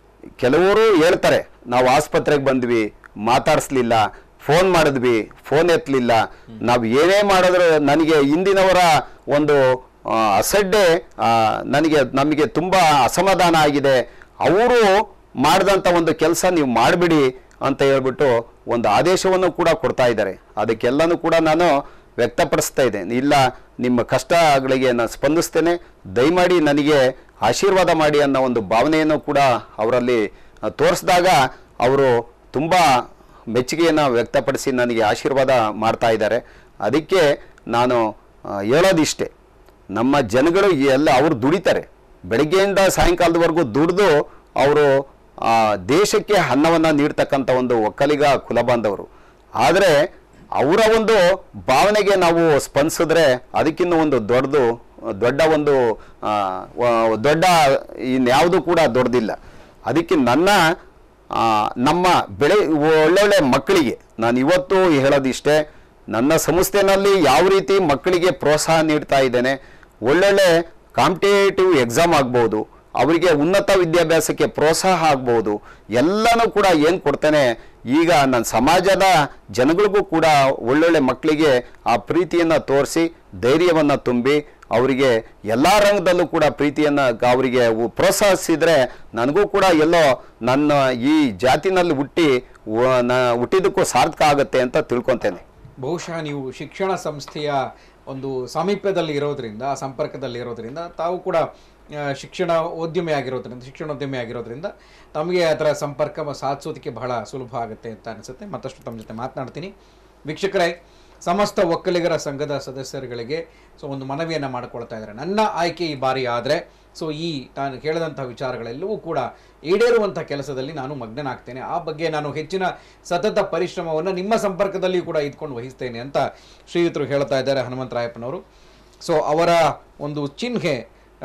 ಕೆಲವರು ಹೇಳ್ತಾರೆ ನಾವು ಆಸ್ಪತ್ರೆಗೆ ಬಂದ್ವಿ ಮಾತಾಡಿಸ್ಲಿಲ್ಲ ಫೋನ್ ಮಾಡಿದ್ವಿ ಫೋನ್ ಎತ್ತಲಿಲ್ಲ ನಾವು ಏನೇ ಮಾಡಿದ್ರು ನನಗೆ ಹಿಂದಿನವರ ಒಂದು ಆ, ಅಸಡ್ಡೆ ಆ, ನನಗೆ ನಮಗೆ ತುಂಬ ಅಸಮಾಧಾನ ಆಗಿದೆ ಅವರು ಮಾಡಿದಂಥ ಒಂದು ಕೆಲಸ ನೀವು ಮಾಡಿಬಿಡಿ ಅಂತ ಹೇಳ್ಬಿಟ್ಟು ಒಂದು ಆದೇಶವನ್ನು ಕೂಡ ಕೊಡ್ತಾ ಇದ್ದಾರೆ ಅದಕ್ಕೆಲ್ಲನೂ ಕೂಡ ನಾನು ವ್ಯಕ್ತಪಡಿಸ್ತಾ ಇದ್ದೇನೆ ಇಲ್ಲ ನಿಮ್ಮ ಕಷ್ಟಗಳಿಗೆ ನಾನು ಸ್ಪಂದಿಸ್ತೇನೆ ದಯಮಾಡಿ ನನಗೆ ಆಶೀರ್ವಾದ ಮಾಡಿ ಅನ್ನೋ ಒಂದು ಭಾವನೆಯನ್ನು ಕೂಡ ಅವರಲ್ಲಿ ಆ, ತೋರಿಸಿದಾಗ ಅವರು ತುಂಬ ಮೆಚ್ಚುಗೆಯನ್ನು ವ್ಯಕ್ತಪಡಿಸಿ ನನಗೆ ಆಶೀರ್ವಾದ ಮಾಡ್ತಾ ಇದ್ದಾರೆ ಅದಕ್ಕೆ ನಾನು ಆ, ಹೇಳೋದಿಷ್ಟೇ ನಮ್ಮ ಜನಗಳು ಎಲ್ಲ ಅವರು ದುಡಿತಾರೆ ಬೆಳಗ್ಗೆಯಿಂದ ಸಾಯಂಕಾಲದವರೆಗೂ ದುಡಿದು ಅವರು ಆ, ದೇಶಕ್ಕೆ ಅನ್ನವನ್ನು ನೀಡ್ತಕ್ಕಂಥ ಒಂದು ಒಕ್ಕಲಿಗ ಕುಲಬಾಂಧವರು ಆದರೆ ಅವರ ಒಂದು ಭಾವನೆಗೆ ನಾವು ಸ್ಪಂದಿಸಿದ್ರೆ ಅದಕ್ಕಿಂತ ಒಂದು ದೊಡ್ಡದು ದೊಡ್ಡ ಒಂದು ಆ, ವ- ದೊಡ್ಡ ಇನ್ಯಾವುದು ಕೂಡ ದೊಡ್ಡದಿಲ್ಲ ಅದಕ್ಕೆ ನನ್ನ ಆ, ನಮ್ಮ ಬೆಳೆ ಒಳ್ಳೊಳ್ಳೆ ಮಕ್ಕಳಿಗೆ ನಾನು ಇವತ್ತು ಹೇಳೋದಿಷ್ಟೇ ನನ್ನ ಸಂಸ್ಥೆನಲ್ಲಿ ಯಾವ ರೀತಿ ಮಕ್ಕಳಿಗೆ ಪ್ರೋತ್ಸಾಹ ನೀಡ್ತಾ ಇದ್ದೇನೆ ಒಳ್ಳೊಳ್ಳೆ ಕಾಂಪಿಟೇಟಿವ್ ಎಕ್ಸಾಮ್ ಆಗ್ಬೋದು ಅವರಿಗೆ ಉನ್ನತ ವಿದ್ಯಾಭ್ಯಾಸಕ್ಕೆ ಪ್ರೋತ್ಸಾಹ ಆಗ್ಬೋದು ಎಲ್ಲನೂ ಕೂಡ ಏನು ಕೊಡ್ತೇನೆ ಈಗ ನನ್ನ ಸಮಾಜದ ಜನಗಳಿಗೂ ಕೂಡ ಒಳ್ಳೊಳ್ಳೆ ಮಕ್ಕಳಿಗೆ ಆ ಪ್ರೀತಿಯನ್ನು ತೋರಿಸಿ ಧೈರ್ಯವನ್ನು ತುಂಬಿ ಅವರಿಗೆ ಎಲ್ಲ ರಂಗದಲ್ಲೂ ಕೂಡ ಪ್ರೀತಿಯನ್ನು ಅವರಿಗೆ ಉ- ಪ್ರೋತ್ಸಾಹಿಸಿದ್ರೆ ನನಗೂ ಕೂಡ ಎಲ್ಲೋ ನನ್ನ ಈ ಜಾತಿನಲ್ಲಿ ಹುಟ್ಟಿ ವ- ನ- ಹುಟ್ಟಿದ್ದಕ್ಕೂ ಸಾರ್ಥಕ ಆಗುತ್ತೆ ಅಂತ ತಿಳ್ಕೊತೇನೆ ಬಹುಶಃ ನೀವು ಶಿಕ್ಷಣ ಸಂಸ್ಥೆಯ ಒಂದು ಸಾಮೀಪ್ಯದಲ್ಲಿ ಇರೋದ್ರಿಂದ ಆ ಸಂಪರ್ಕದಲ್ಲಿ ಇರೋದ್ರಿಂದ ತಾವು ಕೂಡ ಆ, ಶಿಕ್ಷಣ ಉದ್ಯಮಿ ಆಗಿರೋದ್ರಿಂದ ಶಿಕ್ಷಣೋದ್ಯಮಿ ಆಗಿರೋದ್ರಿಂದ ತಮಗೆ ಅದರ ಸಂಪರ್ಕ ಮ- ಸಾಧಿಸೋದಕ್ಕೆ ಬಹಳ ಸುಲಭ ಆಗುತ್ತೆ ಅಂತ ಅನಿಸುತ್ತೆ ಮತ್ತಷ್ಟು ತಮ್ಮ ಜೊತೆ ಮಾತನಾಡ್ತೀನಿ ವೀಕ್ಷಕರೇ ಸಮಸ್ತ ಒಕ್ಕಲಿಗರ ಸಂಘದ ಸದಸ್ಯರುಗಳಿಗೆ ಸೊ ಒಂದು ಮನವಿಯನ್ನು ಮಾಡಿಕೊಳ್ತಾ ಇದ್ದಾರೆ ನನ್ನ ಆಯ್ಕೆ ಈ ಬಾರಿ ಆದರೆ ಸೊ ಈ ನಾನು ಕೇಳಿದಂಥ ವಿಚಾರಗಳೆಲ್ಲವೂ ಕೂಡ ಈಡೇರುವಂಥ ಕೆಲಸದಲ್ಲಿ ನಾನು ಮಗ್ನನಾಗ್ತೇನೆ ಆ ಬಗ್ಗೆ ನಾನು ಹೆಚ್ಚಿನ ಸತತ ಪರಿಶ್ರಮವನ್ನು ನಿಮ್ಮ ಸಂಪರ್ಕದಲ್ಲಿ ಕೂಡ ಇದ್ಕೊಂಡು ವಹಿಸ್ತೇನೆ ಅಂತ ಶ್ರೀಯುತರು ಹೇಳ್ತಾ ಇದ್ದಾರೆ ಹನುಮಂತರಾಯಪ್ಪನವರು ಸೊ ಅವರ ಒಂದು ಚಿಹ್ನೆ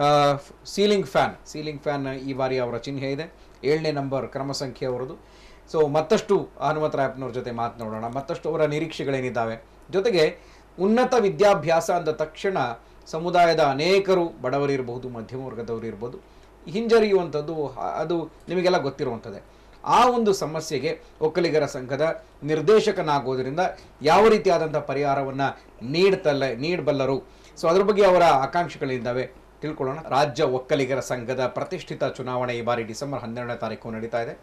ಸೀಲಿಂಗ್ ಫ್ಯಾನ್ ಸೀಲಿಂಗ್ ಫ್ಯಾನ್ ಈ ಬಾರಿ ಅವರ ಚಿಹ್ನೆ ಇದೆ ಏಳನೇ ನಂಬರ್ ಕ್ರಮ ಸಂಖ್ಯೆ ಅವರದು ಸೊ ಮತ್ತಷ್ಟು ಹನುಮಂತರಾಯಪ್ಪನವ್ರ ಜೊತೆ ಮಾತನಾಡೋಣ ಮತ್ತಷ್ಟು ಅವರ ನಿರೀಕ್ಷೆಗಳೇನಿದ್ದಾವೆ ಜೊತೆಗೆ ಉನ್ನತ ವಿದ್ಯಾಭ್ಯಾಸ ಅಂದ ತಕ್ಷಣ ಸಮುದಾಯದ ಅನೇಕರು ಬಡವರಿರಬಹುದು ಮಧ್ಯಮ ವರ್ಗದವರು ಇರ್ಬೋದು ಹಿಂಜರಿಯುವಂಥದ್ದು ಆ- ಅದು ನಿಮಗೆಲ್ಲ ಗೊತ್ತಿರುವಂಥದ್ದೇ ಆ ಒಂದು ಸಮಸ್ಯೆಗೆ ಒಕ್ಕಲಿಗರ ಸಂಘದ ನಿರ್ದೇಶಕನಾಗೋದ್ರಿಂದ ಯಾವ ರೀತಿಯಾದಂಥ ಪರಿಹಾರವನ್ನು ನೀಡ್ತಲ್ಲ ನೀಡಬಲ್ಲರು ಸೊ ಅದ್ರ ಬಗ್ಗೆ ಅವರ ಆಕಾಂಕ್ಷೆಗಳಿದ್ದಾವೆ ತಿಳ್ಕೊಳ್ಳೋಣ ರಾಜ್ಯ ಒಕ್ಕಲಿಗರ ಸಂಘದ ಪ್ರತಿಷ್ಠಿತ ಚುನಾವಣೆ ಈ ಬಾರಿ ಡಿಸೆಂಬರ್ ಹನ್ನೆರಡನೇ ತಾರೀಕು ನಡೀತಾ ಇದೆ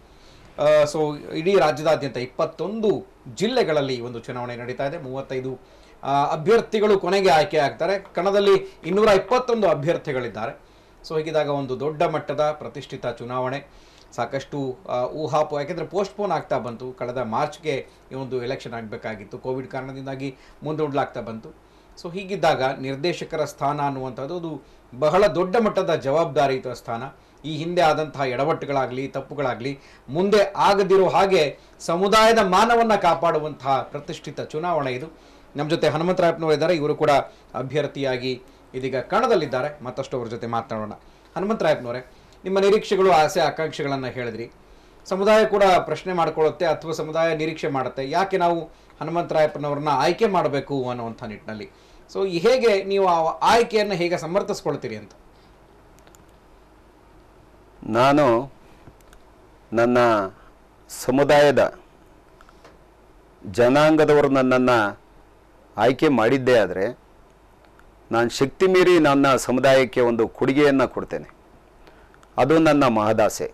ಸೊ ಇಡೀ ರಾಜ್ಯದಾದ್ಯಂತ ಇಪ್ಪತ್ತೊಂದು ಜಿಲ್ಲೆಗಳಲ್ಲಿ ಈ ಒಂದು ಚುನಾವಣೆ ನಡೀತಾ ಇದೆ ಮೂವತ್ತೈದು ಆ, ಅಭ್ಯರ್ಥಿಗಳು ಕೊನೆಗೆ ಆಯ್ಕೆ ಆಗ್ತಾರೆ ಕಣದಲ್ಲಿ ಇನ್ನೂರ ಇಪ್ಪತ್ತೊಂದು ಅಭ್ಯರ್ಥಿಗಳಿದ್ದಾರೆ ಸೊ ಹೀಗಿದಾಗ ಒಂದು ದೊಡ್ಡ ಮಟ್ಟದ ಪ್ರತಿಷ್ಠಿತ ಚುನಾವಣೆ ಸಾಕಷ್ಟು ಆ, ಊಹಾಪೋ ಯಾಕೆಂದರೆ ಪೋಸ್ಟ್ಪೋನ್ ಆಗ್ತಾ ಬಂತು ಕಳೆದ ಮಾರ್ಚ್ಗೆ ಈ ಒಂದು ಎಲೆಕ್ಷನ್ ಆಗಬೇಕಾಗಿತ್ತು ಕೋವಿಡ್ ಕಾರಣದಿಂದಾಗಿ ಮುಂದೂಡಲಾಗ್ತಾ ಬಂತು ಸೊ ಹೀಗಿದ್ದಾಗ ನಿರ್ದೇಶಕರ ಸ್ಥಾನ ಅನ್ನುವಂಥದ್ದು ಅದು ಬಹಳ ದೊಡ್ಡ ಮಟ್ಟದ ಜವಾಬ್ದಾರಿಯುತ ಸ್ಥಾನ ಈ ಹಿಂದೆ ಆದಂತಹ ಎಡವಟ್ಟುಗಳಾಗಲಿ ತಪ್ಪುಗಳಾಗಲಿ ಮುಂದೆ ಆಗದಿರೋ ಹಾಗೆ ಸಮುದಾಯದ ಮಾನವನ್ನು ಕಾಪಾಡುವಂತಹ ಪ್ರತಿಷ್ಠಿತ ಚುನಾವಣೆ ಇದು ನಮ್ಮ ಜೊತೆ ಹನುಮಂತರಾಯಪ್ಪನವರು ಇದ್ದಾರೆ ಇವರು ಕೂಡ ಅಭ್ಯರ್ಥಿಯಾಗಿ ಇದೀಗ ಕಣದಲ್ಲಿದ್ದಾರೆ ಮತ್ತಷ್ಟು ಅವ್ರ ಜೊತೆ ಮಾತನಾಡೋಣ ಹನುಮಂತರಾಯಪ್ಪನವರೇ ನಿಮ್ಮ ನಿರೀಕ್ಷೆಗಳು ಆಸೆ ಆಕಾಂಕ್ಷೆಗಳನ್ನು ಹೇಳಿದ್ರಿ ಸಮುದಾಯ ಕೂಡ ಪ್ರಶ್ನೆ ಮಾಡ್ಕೊಳ್ಳುತ್ತೆ ಅಥವಾ ಸಮುದಾಯ ನಿರೀಕ್ಷೆ ಮಾಡುತ್ತೆ ಯಾಕೆ ನಾವು ಹನುಮಂತರಾಯಪ್ಪನವ್ರನ್ನ ಆಯ್ಕೆ ಮಾಡಬೇಕು ಅನ್ನುವಂಥ ನಿಟ್ಟಿನಲ್ಲಿ ಸೊ ಹೇಗೆ ನೀವು ಆ ಆಯ್ಕೆಯನ್ನು ಹೇಗೆ ಸಮರ್ಥಿಸ್ಕೊಳ್ತೀರಿ ಅಂತ ನಾನು ನನ್ನ ಸಮುದಾಯದ ಜನಾಂಗದವರು ನನ್ನನ್ನು ಆಯ್ಕೆ ಮಾಡಿದ್ದೇ ಆದರೆ ನಾನು ಶಕ್ತಿ ಮೀರಿ ನನ್ನ ಸಮುದಾಯಕ್ಕೆ ಒಂದು ಕೊಡುಗೆಯನ್ನು ಕೊಡ್ತೇನೆ ಅದು ನನ್ನ ಮಹದಾಸೆ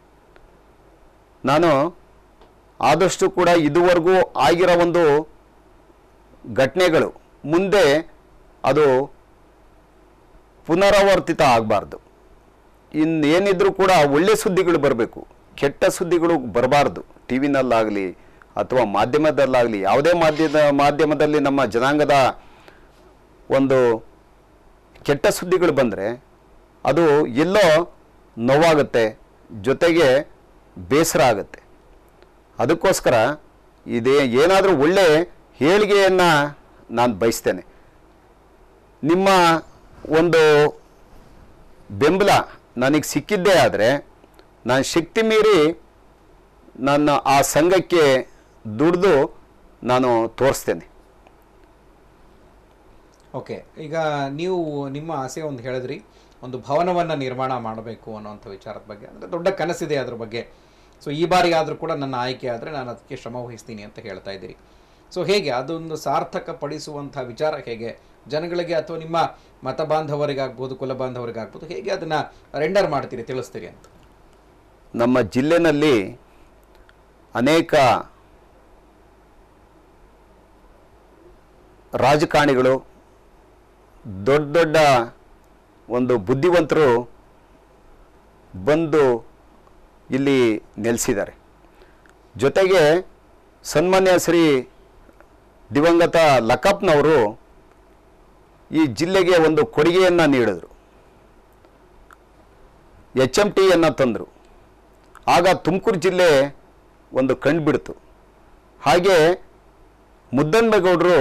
ನಾನು ಆದಷ್ಟು ಕೂಡ ಇದುವರೆಗೂ ಆಗಿರೋ ಒಂದು ಘಟನೆಗಳು ಮುಂದೆ ಅದು ಪುನರಾವರ್ತಿತ ಆಗಬಾರ್ದು ಇನ್ನೇನಿದ್ರೂ ಕೂಡ ಒಳ್ಳೆ ಸುದ್ದಿಗಳು ಬರಬೇಕು ಕೆಟ್ಟ ಸುದ್ದಿಗಳು ಬರಬಾರ್ದು ಟಿ ವಿನಲ್ಲಾಗಲಿ ಅಥವಾ ಮಾಧ್ಯಮದಲ್ಲಾಗಲಿ ಯಾವುದೇ ಮಾಧ್ಯಮ ಮಾಧ್ಯಮದಲ್ಲಿ ನಮ್ಮ ಜನಾಂಗದ ಒಂದು ಕೆಟ್ಟ ಸುದ್ದಿಗಳು ಬಂದರೆ ಅದು ಎಲ್ಲೋ ನೋವಾಗುತ್ತೆ ಜೊತೆಗೆ ಬೇಸರ ಆಗುತ್ತೆ ಅದಕ್ಕೋಸ್ಕರ ಇದೇ ಏನಾದರೂ ಒಳ್ಳೆ ಹೇಳಿಕೆಯನ್ನು ನಾನು ಬಯಸ್ತೇನೆ ನಿಮ್ಮ ಒಂದು ಬೆಂಬಲ ನನಗೆ ಸಿಕ್ಕಿದ್ದೇ ಆದರೆ ನಾನು ಶಕ್ತಿ ಮೀರಿ ನನ್ನ ಆ ಸಂಘಕ್ಕೆ ದುಡ್ದು ನಾನು ತೋರಿಸ್ತೇನೆ ಓಕೆ ಈಗ ನೀವು ನಿಮ್ಮ ಆಸೆ ಒಂದು ಹೇಳಿದ್ರಿ ಒಂದು ಭವನವನ್ನು ನಿರ್ಮಾಣ ಮಾಡಬೇಕು ಅನ್ನೋಂಥ ವಿಚಾರದ ಬಗ್ಗೆ ಅಂದರೆ ದೊಡ್ಡ ಕನಸಿದೆ ಅದ್ರ ಬಗ್ಗೆ ಸೊ ಈ ಬಾರಿ ಆದರೂ ಕೂಡ ನನ್ನ ಆಯ್ಕೆ ಆದರೆ ನಾನು ಅದಕ್ಕೆ ಶ್ರಮ ವಹಿಸ್ತೀನಿ ಅಂತ ಹೇಳ್ತಾ ಇದ್ದೀರಿ ಸೊ ಹೇಗೆ ಅದೊಂದು ಸಾರ್ಥಕ ಪಡಿಸುವಂಥ ವಿಚಾರ ಹೇಗೆ ಜನಗಳಿಗೆ ಅಥವಾ ನಿಮ್ಮ ಮತ ಬಾಂಧವರಿಗಾಗ್ಬೋದು ಕುಲ ಬಾಂಧವರಿಗಾಗ್ಬೋದು ಹೇಗೆ ಅದನ್ನು ರೆಂಡರ್ ಮಾಡ್ತೀರಿ ತಿಳಿಸ್ತೀರಿ ಅಂತ ನಮ್ಮ ಜಿಲ್ಲೆನಲ್ಲಿ ಅನೇಕ ರಾಜಕಾರಣಿಗಳು ದೊಡ್ಡ ದೊಡ್ಡ ಒಂದು ಬುದ್ಧಿವಂತರು ಬಂದು ಇಲ್ಲಿ ನೆಲೆಸಿದ್ದಾರೆ ಜೊತೆಗೆ ಸನ್ಮಾನ್ಯ ಶ್ರೀ ದಿವಂಗತ ಲಕಪ್ನವರು ಈ ಜಿಲ್ಲೆಗೆ ಒಂದು ಕೊಡುಗೆಯನ್ನು ನೀಡಿದರು ಎಚ್ ಎಮ್ ಟಿಯನ್ನು ತಂದರು ಆಗ ತುಮಕೂರು ಜಿಲ್ಲೆ ಒಂದು ಕಂಡುಬಿಡ್ತು ಹಾಗೆ ಮುದ್ದನ್ಮೇಗೌಡರು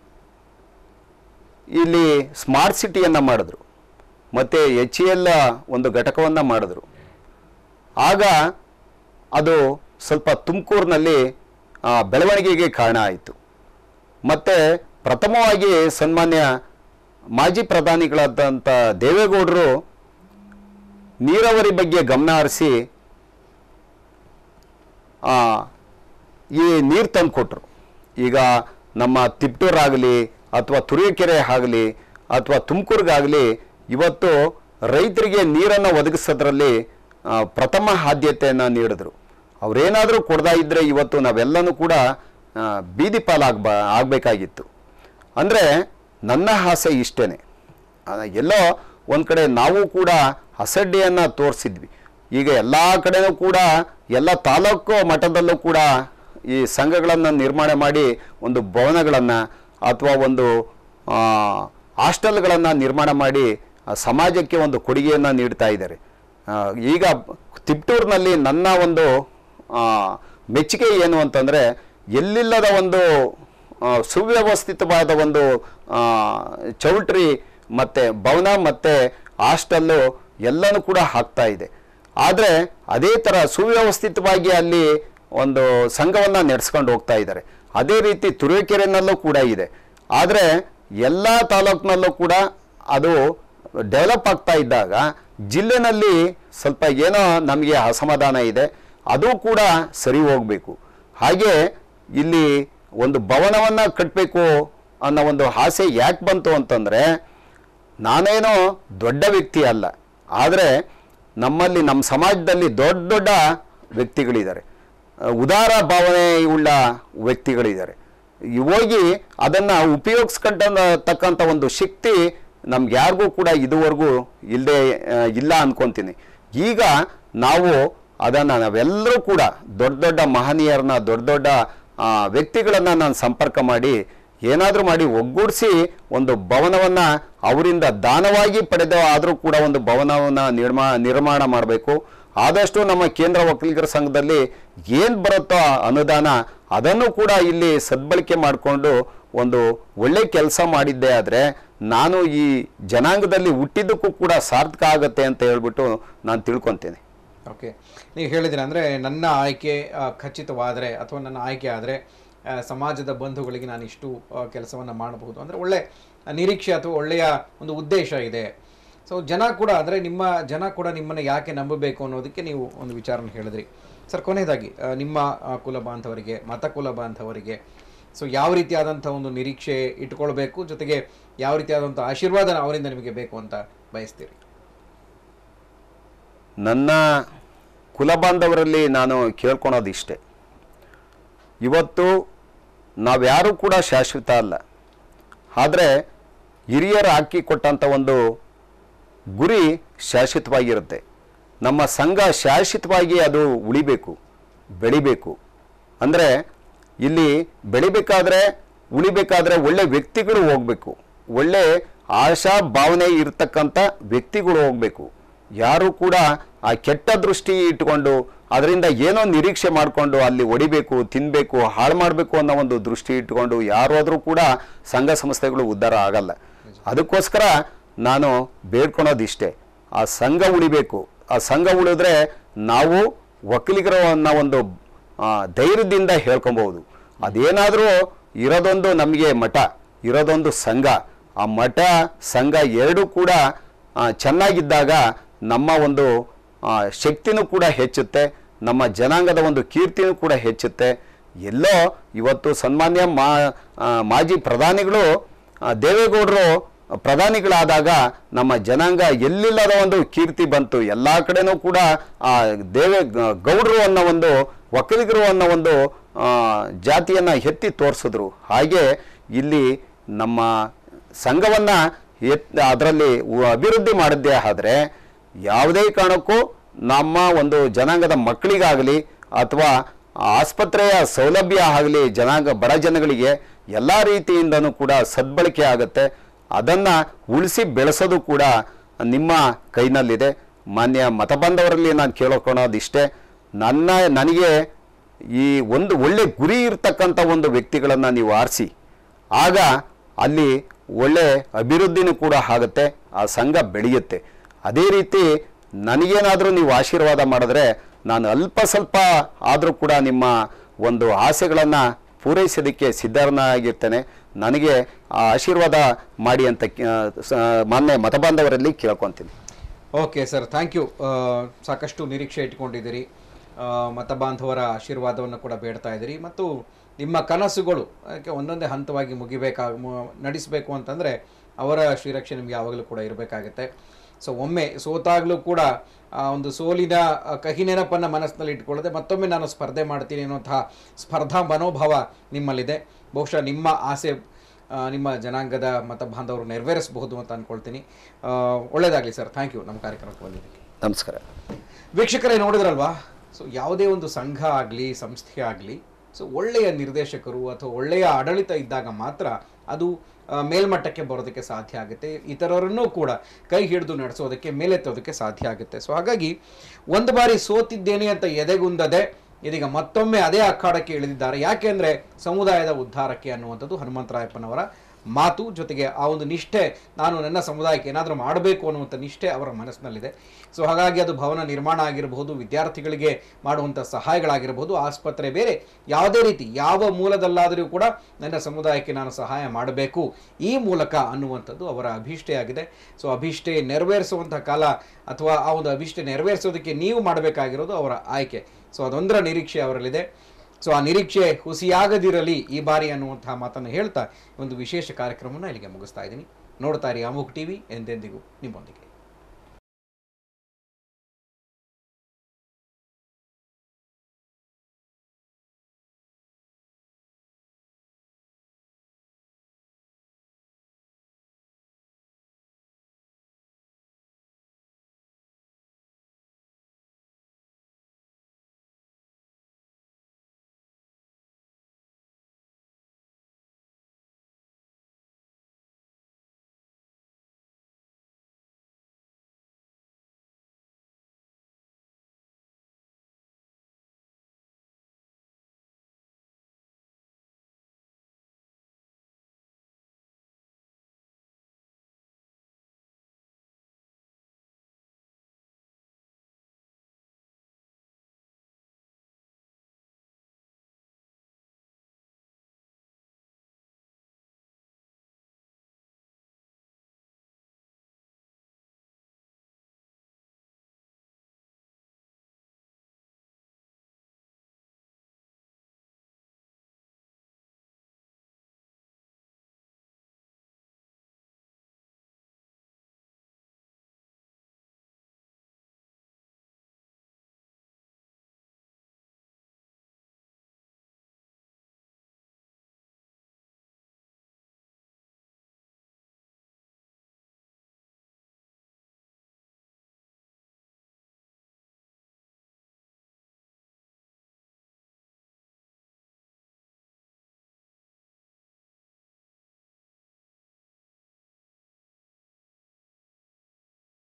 ಇಲ್ಲಿ ಸ್ಮಾರ್ಟ್ ಸಿಟಿಯನ್ನು ಮಾಡಿದ್ರು ಮತ್ತು ಎಚ್ ಇ ಎಲ್ ಒಂದು ಘಟಕವನ್ನು ಮಾಡಿದ್ರು ಆಗ ಅದು ಸ್ವಲ್ಪ ತುಮಕೂರಿನಲ್ಲಿ ಆ, ಬೆಳವಣಿಗೆಗೆ ಕಾರಣ ಆಯಿತು ಮತ್ತು ಪ್ರಥಮವಾಗಿ ಸನ್ಮಾನ್ಯ ಮಾಜಿ ಪ್ರಧಾನಿಗಳಾದಂಥ ದೇವೇಗೌಡರು ನೀರಾವರಿ ಬಗ್ಗೆ ಗಮನ ಹರಿಸಿ ಆ, ಈ ನೀರು ತಂದು ಕೊಟ್ಟರು ಈಗ ನಮ್ಮ ತಿಪ್ಟೂರಾಗಲಿ ಅಥವಾ ತುರಿಕೆರೆ ಆಗಲಿ ಅಥವಾ ತುಮಕೂರಿಗಾಗಲಿ ಇವತ್ತು ರೈತರಿಗೆ ನೀರನ್ನು ಒದಗಿಸೋದ್ರಲ್ಲಿ ಆ, ಪ್ರಥಮ ಆದ್ಯತೆಯನ್ನು ನೀಡಿದ್ರು ಅವರೇನಾದರೂ ಕೊಡ್ದಾ ಇದ್ದರೆ ಇವತ್ತು ನಾವೆಲ್ಲನೂ ಕೂಡ ಆ, ಬೀದಿ ಪಾಲಾಗ್ಬ ಆಗಬೇಕಾಗಿತ್ತು ಅಂದರೆ ನನ್ನ ಆಸೆ ಇಷ್ಟೇ ಎಲ್ಲೋ ಒಂದು ಕಡೆ ನಾವು ಕೂಡ ಅಸಡ್ಡೆಯನ್ನು ತೋರಿಸಿದ್ವಿ ಈಗ ಎಲ್ಲ ಕಡೆನೂ ಕೂಡ ಎಲ್ಲ ತಾಲೂಕು ಮಟ್ಟದಲ್ಲೂ ಕೂಡ ಈ ಸಂಘಗಳನ್ನು ನಿರ್ಮಾಣ ಮಾಡಿ ಒಂದು ಭವನಗಳನ್ನು ಅಥವಾ ಒಂದು ಹಾಸ್ಟೆಲ್ಗಳನ್ನು ನಿರ್ಮಾಣ ಮಾಡಿ ಆ ಸಮಾಜಕ್ಕೆ ಒಂದು ಕೊಡುಗೆಯನ್ನು ನೀಡ್ತಾ ಇದ್ದಾರೆ ಆ, ಈಗ ತಿಪ್ಟೂರಿನಲ್ಲಿ ನನ್ನ ಒಂದು ಆ, ಮೆಚ್ಚುಗೆ ಏನು ಅಂತಂದರೆ ಎಲ್ಲಿಲ್ಲದ ಒಂದು ಆ, ಸುವ್ಯವಸ್ಥಿತವಾದ ಒಂದು ಆ, ಚೌಲ್ಟ್ರಿ ಮತ್ತು ಭವನ ಮತ್ತು ಹಾಸ್ಟೆಲ್ಲು ಎಲ್ಲನೂ ಕೂಡ ಆಗ್ತಾ ಇದೆ ಆದರೆ ಅದೇ ಥರ ಸುವ್ಯವಸ್ಥಿತವಾಗಿ ಅಲ್ಲಿ ಒಂದು ಸಂಘವನ್ನು ನಡೆಸ್ಕೊಂಡು ಹೋಗ್ತಾ ಇದ್ದಾರೆ ಅದೇ ರೀತಿ ತುರುವೇಕೆರೆನಲ್ಲೂ ಕೂಡ ಇದೆ ಆದರೆ ಎಲ್ಲ ತಾಲೂಕಿನಲ್ಲೂ ಕೂಡ ಅದು ಡೆವಲಪ್ ಆಗ್ತಾ ಇದ್ದಾಗ ಜಿಲ್ಲೆನಲ್ಲಿ ಸ್ವಲ್ಪ ಏನೋ ನಮಗೆ ಅಸಮಾಧಾನ ಇದೆ ಅದು ಕೂಡ ಸರಿ ಹೋಗಬೇಕು ಹಾಗೆ ಇಲ್ಲಿ ಒಂದು ಭವನವನ್ನು ಕಟ್ಟಬೇಕು ಅನ್ನೋ ಒಂದು ಆಸೆ ಯಾಕೆ ಬಂತು ಅಂತಂದರೆ ನಾನೇನೋ ದೊಡ್ಡ ವ್ಯಕ್ತಿ ಅಲ್ಲ ಆದರೆ ನಮ್ಮಲ್ಲಿ ನಮ್ಮ ಸಮಾಜದಲ್ಲಿ ದೊಡ್ಡ ದೊಡ್ಡ ವ್ಯಕ್ತಿಗಳಿದ್ದಾರೆ ಅಹ್, ಉದಾರ ಭಾವನೆ ಉಳ್ಳ ವ್ಯಕ್ತಿಗಳಿದ್ದಾರೆ ಈ ಹೋಗಿ ಅದನ್ನು ಉಪಯೋಗಿಸ್ಕೊಂಡತಕ್ಕಂಥ ಒಂದು ಶಕ್ತಿ ನಮ್ಗೆ ಯಾರಿಗೂ ಕೂಡ ಇದುವರೆಗೂ ಇಲ್ಲದೆ ಇಲ್ಲ ಅನ್ಕೊಂತೀನಿ ಈಗ ನಾವು ಅದನ್ನು ನಾವೆಲ್ಲರೂ ಕೂಡ ದೊಡ್ಡ ದೊಡ್ಡ ಮಹನೀಯರನ್ನ ದೊಡ್ಡ ದೊಡ್ಡ ಆ, ವ್ಯಕ್ತಿಗಳನ್ನು ನಾನು ಸಂಪರ್ಕ ಮಾಡಿ ಏನಾದರೂ ಮಾಡಿ ಒಗ್ಗೂಡಿಸಿ ಒಂದು ಭವನವನ್ನು ಅವರಿಂದ ದಾನವಾಗಿ ಪಡೆದ ಆದರೂ ಕೂಡ ಒಂದು ಭವನವನ್ನು ನಿರ್ಮಾ ನಿರ್ಮಾಣ ಮಾಡಬೇಕು ಆದಷ್ಟು ನಮ್ಮ ಕೇಂದ್ರ ಒಕ್ಕಲಿಗರ ಸಂಘದಲ್ಲಿ ಏನು ಬರುತ್ತೋ ಆ ಅನುದಾನ ಅದನ್ನು ಕೂಡ ಇಲ್ಲಿ ಸದ್ಬಳಕೆ ಮಾಡಿಕೊಂಡು ಒಂದು ಒಳ್ಳೆ ಕೆಲಸ ಮಾಡಿದ್ದೆ ಆದರೆ ನಾನು ಈ ಜನಾಂಗದಲ್ಲಿ ಹುಟ್ಟಿದ್ದಕ್ಕೂ ಕೂಡ ಸಾರ್ಥಕ ಆಗತ್ತೆ ಅಂತ ಹೇಳ್ಬಿಟ್ಟು ನಾನು ತಿಳ್ಕೊತೀನಿ ಓಕೆ ನೀವು ಹೇಳಿದ್ರಿ ಅಂದರೆ ನನ್ನ ಆಯ್ಕೆ ಆ, ಖಚಿತವಾದರೆ ಅಥವಾ ನನ್ನ ಆಯ್ಕೆ ಆದರೆ ಸಮಾಜದ ಬಂಧುಗಳಿಗೆ ನಾನು ಇಷ್ಟು ಕೆಲಸವನ್ನು ಮಾಡಬಹುದು ಅಂದರೆ ಒಳ್ಳೆ ನಿರೀಕ್ಷೆ ಅಥವಾ ಒಳ್ಳೆಯ ಒಂದು ಉದ್ದೇಶ ಇದೆ ಸೊ ಜನ ಕೂಡ ಅಂದರೆ ನಿಮ್ಮ ಜನ ಕೂಡ ನಿಮ್ಮನ್ನು ಯಾಕೆ ನಂಬಬೇಕು ಅನ್ನೋದಕ್ಕೆ ನೀವು ಒಂದು ವಿಚಾರನ ಹೇಳಿದ್ರಿ ಸರ್ ಕೊನೆಯದಾಗಿ ಆ, ನಿಮ್ಮ ಆ, ಕುಲ ಬಾಂಧವರಿಗೆ ಮತ ಕುಲ ಬಾಂಧವರಿಗೆ ಸೊ ಯಾವ ರೀತಿಯಾದಂಥ ಒಂದು ನಿರೀಕ್ಷೆ ಇಟ್ಕೊಳ್ಬೇಕು ಜೊತೆಗೆ ಯಾವ ರೀತಿಯಾದಂಥ ಆಶೀರ್ವಾದ ಅವರಿಂದ ನಿಮಗೆ ಬೇಕು ಅಂತ ಬಯಸ್ತೀರಿ ನನ್ನ ಕುಲಬಾಂಧವರಲ್ಲಿ ನಾನು ಕೇಳ್ಕೊಳೋದು ಇಷ್ಟೇ ಇವತ್ತು ನಾವ್ಯಾರೂ ಕೂಡ ಶಾಶ್ವತ ಅಲ್ಲ ಆದರೆ ಹಿರಿಯರು ಹಾಕಿ ಕೊಟ್ಟಂಥ ಒಂದು ಗುರಿ ಶಾಶ್ವತವಾಗಿರುತ್ತೆ ನಮ್ಮ ಸಂಘ ಶಾಶ್ವತವಾಗಿ ಅದು ಉಳಿಬೇಕು ಬೆಳಿಬೇಕು ಅಂದರೆ ಇಲ್ಲಿ ಬೆಳಿಬೇಕಾದ್ರೆ ಉಳಿಬೇಕಾದ್ರೆ ಒಳ್ಳೆ ವ್ಯಕ್ತಿಗಳು ಹೋಗಬೇಕು ಒಳ್ಳೆ ಆಶಾ ಭಾವನೆ ಇರತಕ್ಕಂಥ ವ್ಯಕ್ತಿಗಳು ಹೋಗಬೇಕು ಯಾರು ಕೂಡ ಆ ಕೆಟ್ಟ ದೃಷ್ಟಿ ಇಟ್ಟುಕೊಂಡು ಅದರಿಂದ ಏನೋ ನಿರೀಕ್ಷೆ ಮಾಡಿಕೊಂಡು ಅಲ್ಲಿ ಹೊಡಿಬೇಕು ತಿನ್ನಬೇಕು ಹಾಳು ಮಾಡಬೇಕು ಅನ್ನೋ ಒಂದು ದೃಷ್ಟಿ ಇಟ್ಟುಕೊಂಡು ಯಾರಾದರೂ ಕೂಡ ಸಂಘ ಸಂಸ್ಥೆಗಳು ಉದ್ಧಾರ ಆಗಲ್ಲ ಅದಕ್ಕೋಸ್ಕರ ನಾನು ಬೇಡ್ಕೊಳೋದು ಇಷ್ಟೇ ಆ ಸಂಘ ಉಳಿಬೇಕು ಆ ಸಂಘ ಉಳಿದ್ರೆ ನಾವು ಒಕ್ಕಲಿಗರು ಅನ್ನೋ ಒಂದು ಆ, ಧೈರ್ಯದಿಂದ ಹೇಳ್ಕೊಬಹುದು ಅದೇನಾದರೂ ಇರೋದೊಂದು ನಮಗೆ ಮಠ ಇರೋದೊಂದು ಸಂಘ ಆ ಮಠ ಸಂಘ ಎರಡೂ ಕೂಡ ಆ, ಚೆನ್ನಾಗಿದ್ದಾಗ ನಮ್ಮ ಒಂದು ಆ, ಶಕ್ತಿನೂ ಕೂಡ ಹೆಚ್ಚುತ್ತೆ ನಮ್ಮ ಜನಾಂಗದ ಒಂದು ಕೀರ್ತಿನೂ ಕೂಡ ಹೆಚ್ಚುತ್ತೆ ಎಲ್ಲೋ ಇವತ್ತು ಸನ್ಮಾನ್ಯ ಮಾ ಆ, ಮಾಜಿ ಪ್ರಧಾನಿಗಳು ಆ, ದೇವೇಗೌಡರು ಪ್ರಧಾನಿಗಳಾದಾಗ ನಮ್ಮ ಜನಾಂಗ ಎಲ್ಲಿಲ್ಲದ ಒಂದು ಕೀರ್ತಿ ಬಂತು ಎಲ್ಲ ಕಡೆನೂ ಕೂಡ ಆ ದೇವೇ ಗ- ಗೌಡ್ರು ಅನ್ನೋ ಒಂದು ಒಕ್ಕಲಿಗರು ಅನ್ನೋ ಒಂದು ಆ, ಜಾತಿಯನ್ನ ಎತ್ತಿ ತೋರಿಸಿದ್ರು ಹಾಗೆ ಇಲ್ಲಿ ನಮ್ಮ ಸಂಘವನ್ನ ಎತ್ ಅದರಲ್ಲಿ ಅಭಿವೃದ್ಧಿ ಮಾಡಿದ್ದೇ ಆದರೆ ಯಾವುದೇ ಕಾರಣಕ್ಕೂ ನಮ್ಮ ಒಂದು ಜನಾಂಗದ ಮಕ್ಕಳಿಗಾಗಲಿ ಅಥವಾ ಆಸ್ಪತ್ರೆಯ ಸೌಲಭ್ಯ ಆಗಲಿ ಜನಾಂಗ ಬಡ ಜನಗಳಿಗೆ ಎಲ್ಲ ರೀತಿಯಿಂದನೂ ಕೂಡ ಸದ್ಬಳಕೆ ಆಗುತ್ತೆ ಅದನ್ನು ಉಳಿಸಿ ಬೆಳೆಸೋದು ಕೂಡ ನಿಮ್ಮ ಕೈನಲ್ಲಿದೆ ಮಾನ್ಯ ಮತ ಬಾಂಧವರಲ್ಲಿ ನಾನು ಕೇಳ್ಕೊಳೋದಿಷ್ಟೇ ನನ್ನ ನನಗೆ ಈ ಒಂದು ಒಳ್ಳೆ ಗುರಿ ಇರ್ತಕ್ಕಂಥ ಒಂದು ವ್ಯಕ್ತಿಗಳನ್ನು ನೀವು ಆರಿಸಿ ಆಗ ಅಲ್ಲಿ ಒಳ್ಳೆ ಅಭಿವೃದ್ಧಿನೂ ಕೂಡ ಆಗುತ್ತೆ ಆ ಸಂಘ ಬೆಳೆಯುತ್ತೆ ಅದೇ ರೀತಿ ನನಗೇನಾದರೂ ನೀವು ಆಶೀರ್ವಾದ ಮಾಡಿದ್ರೆ ನಾನು ಅಲ್ಪ ಸ್ವಲ್ಪ ಆದರೂ ಕೂಡ ನಿಮ್ಮ ಒಂದು ಆಸೆಗಳನ್ನು ಪೂರೈಸೋದಕ್ಕೆ ಸಿದ್ಧನಾಗಿರ್ತೇನೆ ನನಗೆ ಆ ಆಶೀರ್ವಾದ ಮಾಡಿ ಅಂತ ಆ, ಸ- ಮಾನ್ಯ ಮತಬಾಂಧವರಲ್ಲಿ ಕೇಳ್ಕೊತೀನಿ ಓಕೆ ಸರ್ ಥ್ಯಾಂಕ್ ಯು ಸಾಕಷ್ಟು ನಿರೀಕ್ಷೆ ಇಟ್ಕೊಂಡಿದ್ದೀರಿ ಆ, ಮತ ಬಾಂಧವರ ಆಶೀರ್ವಾದವನ್ನು ಕೂಡ ಬೇಡ್ತಾ ಇದ್ದೀರಿ ಮತ್ತು ನಿಮ್ಮ ಕನಸುಗಳು ಅದಕ್ಕೆ ಒಂದೊಂದೇ ಹಂತವಾಗಿ ಮುಗಿಬೇಕಾಗ ಮು- ನಡೆಸಬೇಕು ಅಂತಂದರೆ ಅವರ ಶ್ರೀರಕ್ಷೆ ನಿಮ್ಗೆ ಯಾವಾಗಲೂ ಕೂಡ ಇರಬೇಕಾಗತ್ತೆ ಸೊ ಒಮ್ಮೆ ಸೋತಾಗಲೂ ಕೂಡ ಆ ಒಂದು ಸೋಲಿನ ಆ, ಕಹಿ ನೆನಪನ್ನು ಮನಸ್ಸಿನಲ್ಲಿ ಇಟ್ಕೊಳ್ಳದೆ ಮತ್ತೊಮ್ಮೆ ನಾನು ಸ್ಪರ್ಧೆ ಮಾಡ್ತೀನಿ ಅನ್ನುವಂತಹ ಸ್ಪರ್ಧಾ ಮನೋಭಾವ ನಿಮ್ಮಲ್ಲಿದೆ ಬಹುಶಃ ನಿಮ್ಮ ಆಸೆ ಆ, ನಿಮ್ಮ ಜನಾಂಗದ ಮತ ಬಾಂಧವರು ನೆರವೇರಿಸಬಹುದು ಅಂತ ಅಂದ್ಕೊಳ್ತೀನಿ ಒಳ್ಳೇದಾಗಲಿ ಸರ್ ಥ್ಯಾಂಕ್ ಯು ನಮ್ಮ ಕಾರ್ಯಕ್ರಮಕ್ಕೆ ಬಂದಿದ್ದಕ್ಕೆ ನಮಸ್ಕಾರ ವೀಕ್ಷಕರೇ ನೋಡಿದ್ರಲ್ವಾ ಸೊ ಯಾವುದೇ ಒಂದು ಸಂಘ ಆಗಲಿ ಸಂಸ್ಥೆ ಆಗಲಿ ಸೊ ಒಳ್ಳೆಯ ನಿರ್ದೇಶಕರು ಅಥವಾ ಒಳ್ಳೆಯ ಆಡಳಿತ ಇದ್ದಾಗ ಮಾತ್ರ ಅದು ಆ, ಮೇಲ್ಮಟ್ಟಕ್ಕೆ ಬರೋದಕ್ಕೆ ಸಾಧ್ಯ ಆಗುತ್ತೆ ಇತರರನ್ನೂ ಕೂಡ ಕೈ ಹಿಡಿದು ನಡೆಸೋದಕ್ಕೆ ಮೇಲೆತ್ತೋದಕ್ಕೆ ಸಾಧ್ಯ ಆಗುತ್ತೆ ಸೊ ಹಾಗಾಗಿ ಒಂದು ಬಾರಿ ಸೋತಿದ್ದೇನೆ ಅಂತ ಎದೆಗುಂದದೆ ಇದೀಗ ಮತ್ತೊಮ್ಮೆ ಅದೇ ಅಖಾಡಕ್ಕೆ ಇಳಿದಿದ್ದಾರೆ ಯಾಕೆಂದ್ರೆ ಸಮುದಾಯದ ಉದ್ಧಾರಕ್ಕೆ ಅನ್ನುವಂಥದ್ದು ಹನುಮಂತರಾಯಪ್ಪನವರ ಮಾತು ಜೊತೆಗೆ ಆ ಒಂದು ನಿಷ್ಠೆ ನಾನು ನನ್ನ ಸಮುದಾಯಕ್ಕೆ ಏನಾದರೂ ಮಾಡಬೇಕು ಅನ್ನುವಂಥ ನಿಷ್ಠೆ ಅವರ ಮನಸ್ಸಿನಲ್ಲಿದೆ ಸೊ ಹಾಗಾಗಿ ಅದು ಭವನ ನಿರ್ಮಾಣ ಆಗಿರಬಹುದು ವಿದ್ಯಾರ್ಥಿಗಳಿಗೆ ಮಾಡುವಂಥ ಸಹಾಯಗಳಾಗಿರಬಹುದು ಆಸ್ಪತ್ರೆ ಬೇರೆ ಯಾವುದೇ ರೀತಿ ಯಾವ ಮೂಲದಲ್ಲಾದರೂ ಕೂಡ ನನ್ನ ಸಮುದಾಯಕ್ಕೆ ನಾನು ಸಹಾಯ ಮಾಡಬೇಕು ಈ ಮೂಲಕ ಅನ್ನುವಂಥದ್ದು ಅವರ ಅಭೀಷ್ಟೆಯಾಗಿದೆ ಸೊ ಅಭೀಷ್ಟೆ ನೆರವೇರಿಸುವಂಥ ಕಾಲ ಅಥವಾ ಆ ಒಂದು ಅಭೀಷ್ಟೆ ನೆರವೇರಿಸೋದಕ್ಕೆ ನೀವು ಮಾಡಬೇಕಾಗಿರೋದು ಅವರ ಆಯ್ಕೆ ಸೊ ಅದೊಂದರ ನಿರೀಕ್ಷೆ ಅವರಲ್ಲಿದೆ ಸೊ ಆ ನಿರೀಕ್ಷೆ ಹುಸಿಯಾಗದಿರಲಿ ಈ ಬಾರಿ ಅನ್ನುವಂತಹ ಮಾತನ್ನು ಹೇಳ್ತಾ ಈ ಒಂದು ವಿಶೇಷ ಕಾರ್ಯಕ್ರಮವನ್ನು ಇಲ್ಲಿಗೆ ಮುಗಿಸ್ತಾ ಇದ್ದೀನಿ ನೋಡ್ತಾ ಇರಿ ಅಮುಕ್ ಟಿವಿ ಎಂದೆಂದಿಗೂ ನಿಮ್ಮೊಂದಿಗೆ